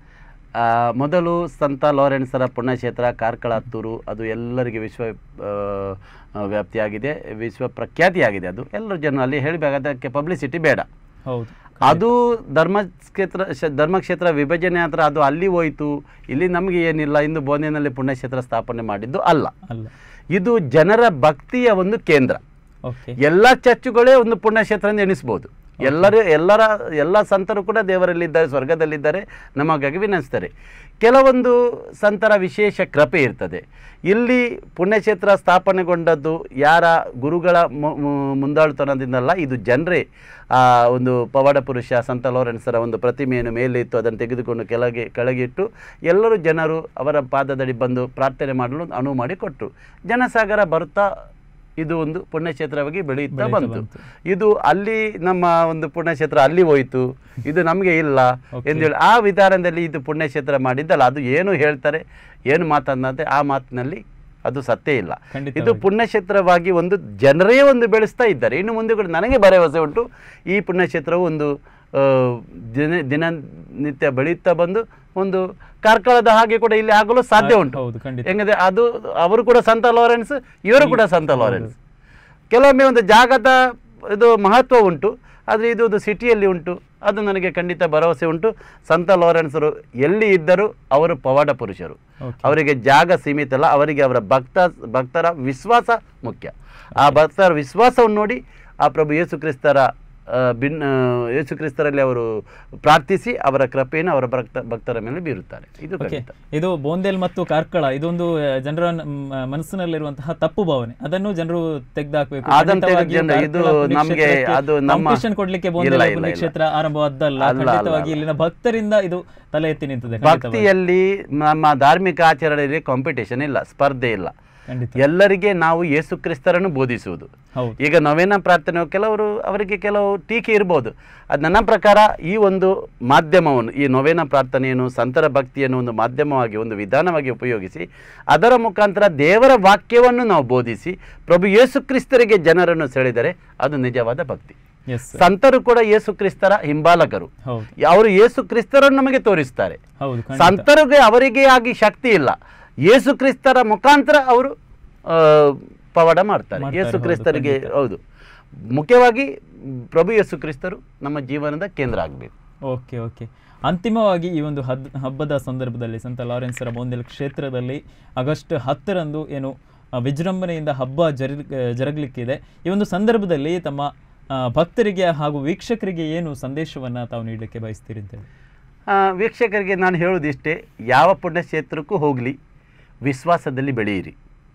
ಆ, ಮೊದಲು ಸಂತ ಲಾರೆನ್ಸರ ಪುಣ್ಯಕ್ಷೇತ್ರ ಕಾರ್ಕಳ ಹತ್ತೂರು ಅದು ಎಲ್ಲರಿಗೆ ವಿಶ್ವ ಆ, ಆ, ವ್ಯಾಪ್ತಿಯಾಗಿದೆ ವಿಶ್ವ ಪ್ರಖ್ಯಾತಿಯಾಗಿದೆ ಅದು ಎಲ್ಲರೂ ಜನ ಅಲ್ಲಿ ಹೇಳಬೇಕು ಅದಕ್ಕೆ ಪಬ್ಲಿಸಿಟಿ ಬೇಡ ಹೌದು ಅದು ಧರ್ಮಕ್ಷೇತ್ರ ಶ- ಧರ್ಮಕ್ಷೇತ್ರ ವಿಭಜನೆ ಹತ್ರ ಅದು ಅಲ್ಲಿ ಹೋಯಿತು ಇಲ್ಲಿ ನಮಗೆ ಏನಿಲ್ಲ ಇಂದು ಬೋಂದಿನಲ್ಲಿ ಪುಣ್ಯಕ್ಷೇತ್ರ ಸ್ಥಾಪನೆ ಮಾಡಿದ್ದು ಅಲ್ಲ ಅಲ್ಲ ಇದು ಜನರ ಭಕ್ತಿಯ ಒಂದು ಕೇಂದ್ರ ಓಕೆ ಎಲ್ಲ ಚರ್ಚುಗಳೇ ಒಂದು ಪುಣ್ಯಕ್ಷೇತ್ರ ಎಂದು ಎಣಿಸ್ಬೋದು ಎಲ್ಲರೂ ಎಲ್ಲರ ಎಲ್ಲ ಸಂತರು ಕೂಡ ದೇವರಲ್ಲಿದ್ದಾರೆ ಸ್ವರ್ಗದಲ್ಲಿದ್ದಾರೆ ನಮಗಾಗಿ ವಿನಯಿಸ್ತಾರೆ ಕೆಲವೊಂದು ಸಂತರ ವಿಶೇಷ ಕೃಪೆ ಇರ್ತದೆ ಇಲ್ಲಿ ಪುಣ್ಯಕ್ಷೇತ್ರ ಸ್ಥಾಪನೆಗೊಂಡದ್ದು ಯಾರ ಗುರುಗಳ ಮು- ಮು- ಮುಂದಾಳುತನದಿಂದಲ್ಲ ಇದು ಜನರೇ ಆ ಒಂದು ಪವಾಡ ಪುರುಷ ಸಂತ ಲಾರೆನ್ಸರ ಒಂದು ಪ್ರತಿಮೆಯನ್ನು ಮೇಲೆ ಇತ್ತು ಅದನ್ನು ತೆಗೆದುಕೊಂಡು ಕೆಳಗೆ ಕೆಳಗಿಟ್ಟು ಎಲ್ಲರೂ ಜನರು ಅವರ ಪಾದದಡಿ ಬಂದು ಪ್ರಾರ್ಥನೆ ಮಾಡಲು ಅನುವು ಮಾಡಿ ಕೊಟ್ಟರು ಜನಸಾಗರ ಬರುತ್ತಾ ಇದು ಒಂದು ಪುಣ್ಯಕ್ಷೇತ್ರವಾಗಿ ಬೆಳೆಯುತ್ತಾ ಬೆಳೀತಾ ಬಂತು ಬಂತು. ಇದು ಅಲ್ಲಿ ನಮ್ಮ ಒಂದು ಪುಣ್ಯಕ್ಷೇತ್ರ ಅಲ್ಲಿ ಹೋಯಿತು ಇದು ನಮಗೆ ಇಲ್ಲ Okay. ಎಂದೇಳಿ ಆ ವಿಧಾನದಲ್ಲಿ ಇದು ಪುಣ್ಯಕ್ಷೇತ್ರ ಮಾಡಿದ್ದಲ್ಲ ಅದು ಏನು ಹೇಳ್ತಾರೆ ಏನು ಮಾತನ್ನಂತೆ ಆ ಮಾತಿನಲ್ಲಿ ಅದು ಸತ್ಯ ಇಲ್ಲ ಇದು ಖಂಡಿತವಾಗಿ. ಪುಣ್ಯಕ್ಷೇತ್ರವಾಗಿ ಒಂದು ಜನರೇ ಒಂದು ಬೆಳೆಸ್ತಾ ಇದ್ದಾರೆ ಇನ್ನು ಮುಂದೆ ಕೂಡ ನನಗೆ ಭರವಸೆ ಉಂಟು ಈ ಪುಣ್ಯಕ್ಷೇತ್ರವು ಒಂದು ಆ, ದಿನ ದಿನನಿತ್ಯ ಬೆಳೆಯುತ್ತಾ ಬಂದು ಒಂದು ಕಾರ್ಕಳದ ಹಾಗೆ ಕೂಡ ಇಲ್ಲಿ ಆಗಲು ಸಾಧ್ಯ ಉಂಟು ಹೌದು ಖಂಡಿತ ಹೆಂಗಂದ್ರೆ ಅದು ಅವರು ಕೂಡ ಸಂತ ಲಾರೆನ್ಸ್ ಇವರು ಕೂಡ ಸಂತ ಲಾರೆನ್ಸ್ ಕೆಲವೊಮ್ಮೆ ಒಂದು ಜಾಗದ ಇದು ಮಹತ್ವ ಉಂಟು ಆದರೆ ಇದು ಒಂದು ಸಿಟಿಯಲ್ಲಿ ಉಂಟು ಅದು ನನಗೆ ಖಂಡಿತ ಭರವಸೆ ಉಂಟು ಸಂತ ಲಾರೆನ್ಸರು ಎಲ್ಲಿ ಇದ್ದರೂ ಅವರು ಪವಾಡ ಪುರುಷರು Okay. ಅವರಿಗೆ ಜಾಗ ಸೀಮಿತ ಅಲ್ಲ ಅವರಿಗೆ ಅವರ ಭಕ್ತ ಭಕ್ತರ ವಿಶ್ವಾಸ ಮುಖ್ಯ ಆ ಭಕ್ತರ ವಿಶ್ವಾಸವನ್ನು ನೋಡಿ ಆ ಪ್ರಭು ಯೇಸು ಕ್ರಿಸ್ತರ ಆ, ಭಿನ್ನ ಯೇಸು ಕ್ರಿಸ್ತರಲ್ಲಿ ಅವರು ಪ್ರಾರ್ಥಿಸಿ ಅವರ ಕೃಪೆಯನ್ನು ಅವರ ಭಕ್ತ ಭಕ್ತರ ಮೇಲೆ ಬೀರುತ್ತಾರೆ ಇದು ಓಕೆ ಖಂಡಿತ ಇದು ಬೋಂದೇಲ್ ಮತ್ತು ಕಾರ್ಕಳ ಇದೊಂದು ಆ, ಜನರ ಮ- ಮನಸ್ಸಿನಲ್ಲಿರುವಂತಹ ತಪ್ಪು ಭಾವನೆ ಅದನ್ನು ಜನರು ತೆಗೆದುಹಾಕಬೇಕು ಅದನ್ನು ತೆಗೆದು ಜನ- ಇದು ನಮ್ಗೆ ಅದು ನಮ್ಮ- ಕೊಡ್ಲಿಕ್ಕೆ ಇಲ್ಲ, ಬೋಂದೇಲ್ ಇಲ್ಲ, ಇಲ್ಲ. ಪುಣ್ಯಕ್ಷೇತ್ರ ಆರಂಭವಾದ್ದಲ್ಲ ಅಲ್ಲ, ಅಲ್ಲ, ಖಂಡಿತವಾಗಿ ಇಲ್ಲಿನ ಭಕ್ತರಿಂದ ಇದು ತಲೆ ಎತ್ತಿ ನಿಂತಿದೆ ಖಂಡಿತವಾಗಿ. ಭಕ್ತಿಯಲ್ಲಿ ನಮ್ಮ ಧಾರ್ಮಿಕ ಆಚರಣೆಯಲ್ಲಿ ಕಾಂಪಿಟೇಷನ್ ಇಲ್ಲ ಸ್ಪರ್ಧೆ ಇಲ್ಲ ಖಂಡಿತ ಎಲ್ಲರಿಗೆ ನಾವು ಯೇಸು ಕ್ರಿಸ್ತರನ್ನು ಬೋಧಿಸುವುದು ಹೌದು ಈಗ ನವೇನ ಪ್ರಾರ್ಥನೆ ಕೆಲವರು ಅವರಿಗೆ ಕೆಲವು ಟೀಕೆ ಇರ್ಬೋದು ಅದು ನನ್ನ ಪ್ರಕಾರ ಈ ಒಂದು ಮಾಧ್ಯಮವನ್ನು ಈ ನವೇನ ಪ್ರಾರ್ಥನೆಯನ್ನು ಸಂತರ ಭಕ್ತಿಯನ್ನು ಒಂದು ಮಾಧ್ಯಮವಾಗಿ ಒಂದು ವಿಧಾನವಾಗಿ ಉಪಯೋಗಿಸಿ ಅದರ ಮುಖಾಂತರ ದೇವರ ವಾಕ್ಯವನ್ನು ನಾವು ಬೋಧಿಸಿ ಪ್ರಭು ಯೇಸು ಕ್ರಿಸ್ತರಿಗೆ ಜನರನ್ನು ಸೆಳೆದರೆ ಅದು ನಿಜವಾದ ಭಕ್ತಿ ಎಸ್ ಸಂತರು ಕೂಡ ಯೇಸು ಕ್ರಿಸ್ತರ ಹಿಂಬಾಲಕರು ಹೌದು ಅವರು ಯೇಸು ಕ್ರಿಸ್ತರನ್ನು ನಮಗೆ ತೋರಿಸ್ತಾರೆ ಹೌದು ಖಂಡಿತ. ಸಂತರಿಗೆ ಅವರಿಗೆ ಆಗಿ ಶಕ್ತಿ ಇಲ್ಲ ಯೇಸು ಕ್ರಿಸ್ತರ ಮುಖಾಂತರ ಅವರು ಆ, ಪವಾಡ ಮಾಡ್ತಾರೆ ಮಾಡ್ತಾರೆ, ಯೇಸು ಹೌದು, ಕ್ರಿಸ್ತರಿಗೆ ಖಂಡಿತ. ಹೌದು ಮುಖ್ಯವಾಗಿ ಪ್ರಭು ಯೇಸು ಕ್ರಿಸ್ತರು ನಮ್ಮ ಜೀವನದ ಕೇಂದ್ರ ಆಗಬೇಕು ಓಕೆ ಓಕೆ ಅಂತಿಮವಾಗಿ ಈ ಒಂದು ಹದ್ ಹಬ್ಬದ ಸಂದರ್ಭದಲ್ಲಿ ಸಂತ ಲಾರೆನ್ಸರ ಬೋಂದೆಲ್ ಕ್ಷೇತ್ರದಲ್ಲಿ ಆಗಸ್ಟ್ ಹತ್ತರಂದು ಏನು ಆ, ವಿಜೃಂಭಣೆಯಿಂದ ಹಬ್ಬ ಜರಿ ಜರಗಲಿಕ್ಕಿದೆ ಈ ಒಂದು ಸಂದರ್ಭದಲ್ಲಿ ತಮ್ಮ ಆ, ಭಕ್ತರಿಗೆ ಹಾಗೂ ವೀಕ್ಷಕರಿಗೆ ಏನು ಸಂದೇಶವನ್ನು ತಾವು ನೀಡಲಿಕ್ಕೆ ಬಯಸ್ತೀರಿ ಅಂತೇಳಿ ಆ, ವೀಕ್ಷಕರಿಗೆ ನಾನು ಹೇಳೋದಿಷ್ಟೇ ಯಾವ ಪುಣ್ಯಕ್ಷೇತ್ರಕ್ಕೂ ಹೋಗಲಿ ವಿಶ್ವಾಸದಲ್ಲಿ ಬೆಳೆಯಿರಿ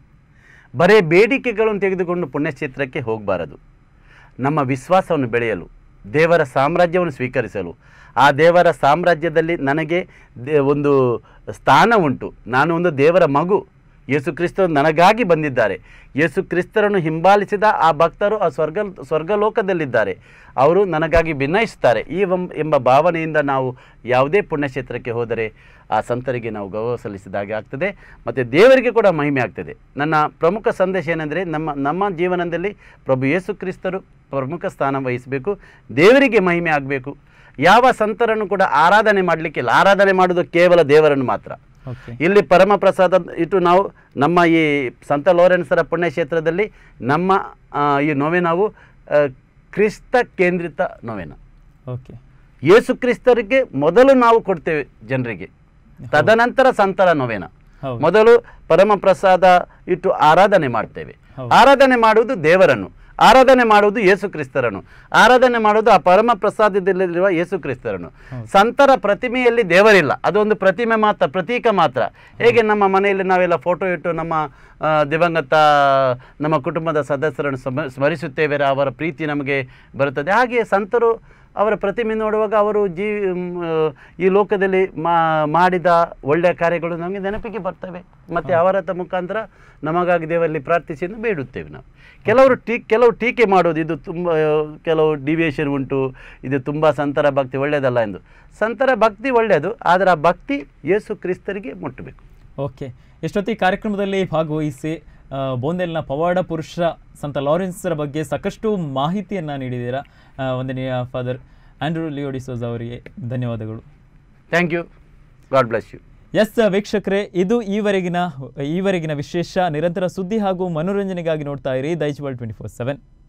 ಬರೇ ಬೇಡಿಕೆಗಳನ್ನು ತೆಗೆದುಕೊಂಡು ಪುಣ್ಯಕ್ಷೇತ್ರಕ್ಕೆ ಹೋಗಬಾರದು ನಮ್ಮ ವಿಶ್ವಾಸವನ್ನು ಬೆಳೆಯಲು ದೇವರ ಸಾಮ್ರಾಜ್ಯವನ್ನು ಸ್ವೀಕರಿಸಲು ಆ ದೇವರ ಸಾಮ್ರಾಜ್ಯದಲ್ಲಿ ನನಗೆ ದೇ- ಒಂದು ಸ್ಥಾನ ಉಂಟು ನಾನು ಒಂದು ದೇವರ ಮಗು ಯೇಸು ಕ್ರಿಸ್ತರು ನನಗಾಗಿ ಬಂದಿದ್ದಾರೆ ಯೇಸು ಕ್ರಿಸ್ತರನ್ನು ಹಿಂಬಾಲಿಸಿದ ಆ ಭಕ್ತರು ಆ ಸ್ವರ್ಗ ಸ್ವರ್ಗಲೋಕದಲ್ಲಿದ್ದಾರೆ ಅವರು ನನಗಾಗಿ ಭಿನ್ನಯಿಸುತ್ತಾರೆ ಈ ವಂಬ- ಎಂಬ ಭಾವನೆಯಿಂದ ನಾವು ಯಾವುದೇ ಪುಣ್ಯಕ್ಷೇತ್ರಕ್ಕೆ ಹೋದರೆ ಆ ಸಂತರಿಗೆ ನಾವು ಗೌರವ ಸಲ್ಲಿಸಿದಾಗೆ ಆಗ್ತದೆ ಮತ್ತು ದೇವರಿಗೆ ಕೂಡ ಮಹಿಮೆ ಆಗ್ತದೆ ನನ್ನ ಪ್ರಮುಖ ಸಂದೇಶ ಏನೆಂದರೆ ನಮ್ಮ ನಮ್ಮ ಜೀವನದಲ್ಲಿ ಪ್ರಭು ಯೇಸು ಕ್ರಿಸ್ತರು ಪ್ರಮುಖ ಸ್ಥಾನ ವಹಿಸಬೇಕು ದೇವರಿಗೆ ಮಹಿಮೆ ಆಗಬೇಕು ಯಾವ ಸಂತರನ್ನು ಕೂಡ ಆರಾಧನೆ ಮಾಡಲಿಕ್ಕಿಲ್ಲ ಆರಾಧನೆ ಮಾಡೋದು ಕೇವಲ ದೇವರನ್ನು ಮಾತ್ರ ಓಕೆ ಇಲ್ಲಿ ಪರಮ ಪ್ರಸಾದ ಇಟ್ಟು ನಾವು ನಮ್ಮ ಈ ಸಂತ ಲೋರೆನ್ಸರ ಪುಣ್ಯಕ್ಷೇತ್ರದಲ್ಲಿ ನಮ್ಮ ಆ, ಈ ನೊವೆನಾವು ಆ, ಕ್ರಿಸ್ತ ಕೇಂದ್ರಿತ ನೊವೆನ ಓಕೆ ಯೇಸು ಕ್ರಿಸ್ತರಿಗೆ ಮೊದಲು ನಾವು ಕೊಡ್ತೇವೆ ಜನರಿಗೆ ತದನಂತರ ಸಂತರ ನೊವೆನ ಹೌದು ಮೊದಲು ಪರಮ ಪ್ರಸಾದ ಇಟ್ಟು ಆರಾಧನೆ ಮಾಡ್ತೇವೆ ಹೌದು. ಆರಾಧನೆ ಮಾಡುವುದು ದೇವರನ್ನು ಆರಾಧನೆ ಮಾಡುವುದು ಯೇಸು ಕ್ರಿಸ್ತರನ್ನು ಆರಾಧನೆ ಮಾಡುವುದು ಆ ಪರಮ ಪ್ರಸಾದದಲ್ಲಿರುವ ಯೇಸು ಕ್ರಿಸ್ತರನ್ನು ಸಂತರ ಪ್ರತಿಮೆಯಲ್ಲಿ ದೇವರಿಲ್ಲ ಅದೊಂದು ಪ್ರತಿಮೆ ಮಾತ್ರ ಪ್ರತೀಕ ಮಾತ್ರ ಹೇಗೆ ನಮ್ಮ ಮನೆಯಲ್ಲಿ ನಾವೆಲ್ಲ ಫೋಟೋ ಇಟ್ಟು ನಮ್ಮ ಆ, ದಿವಂಗತ ನಮ್ಮ ಕುಟುಂಬದ ಸದಸ್ಯರನ್ನು ಸ್ಮ- ಸ್ಮರಿಸುತ್ತೇವೆ ಅವರ ಪ್ರೀತಿ ನಮಗೆ ಬರುತ್ತದೆ ಹಾಗೆಯೇ ಸಂತರು ಅವರ ಪ್ರತಿಮೆ ನೋಡುವಾಗ ಅವರು ಜೀ ಮ್, ಈ ಲೋಕದಲ್ಲಿ ಮಾ ಮಾಡಿದ ಒಳ್ಳೆಯ ಕಾರ್ಯಗಳು ನಮಗೆ ನೆನಪಿಗೆ ಬರ್ತವೆ ಮತ್ತು ಅವರ ತ ಮುಖಾಂತರ ನಮಗಾಗಿ ದೇವರಲ್ಲಿ ಪ್ರಾರ್ಥಿಸಿ ಎಂದು ಬೇಡುತ್ತೇವೆ ನಾವು ಕೆಲವರು ಟೀ ಕೆಲವು ಟೀಕೆ ಮಾಡೋದು ಇದು ತುಂಬ ಕೆಲವು ಡಿವಿಯೇಷನ್ ಉಂಟು ಇದು ತುಂಬ ಸಂತರ ಭಕ್ತಿ ಒಳ್ಳೆಯದಲ್ಲ ಎಂದು ಸಂತರ ಭಕ್ತಿ ಒಳ್ಳೆಯದು ಆದರೆ ಆ ಭಕ್ತಿ ಯೇಸು ಕ್ರಿಸ್ತರಿಗೆ ಮುಟ್ಟಬೇಕು ಓಕೆ ಇಷ್ಟೊತ್ತಿ ಕಾರ್ಯಕ್ರಮದಲ್ಲಿ ಭಾಗವಹಿಸಿ ಆ, ಬೋಂದೆಲ್ನ ಪವಾಡ ಪುರುಷ ಸಂತ ಲಾರೆನ್ಸರ ಬಗ್ಗೆ ಸಾಕಷ್ಟು ಮಾಹಿತಿಯನ್ನು ನೀಡಿದ್ದೀರಾ ಆ, ವಂದನೀಯ ಫಾದರ್ ಆಂಡ್ರೂ ಲಿಯೋಡಿಸೋಸ್ ಅವರಿಗೆ ಧನ್ಯವಾದಗಳು thank you God bless you ಎಸ್ ವೀಕ್ಷಕರೇ ಇದು ಈವರೆಗಿನ ಈವರೆಗಿನ ವಿಶೇಷ ನಿರಂತರ ಸುದ್ದಿ ಹಾಗೂ ಮನೋರಂಜನೆಗಾಗಿ ನೋಡ್ತಾ ಇರಿ Daijiworld twenty four seven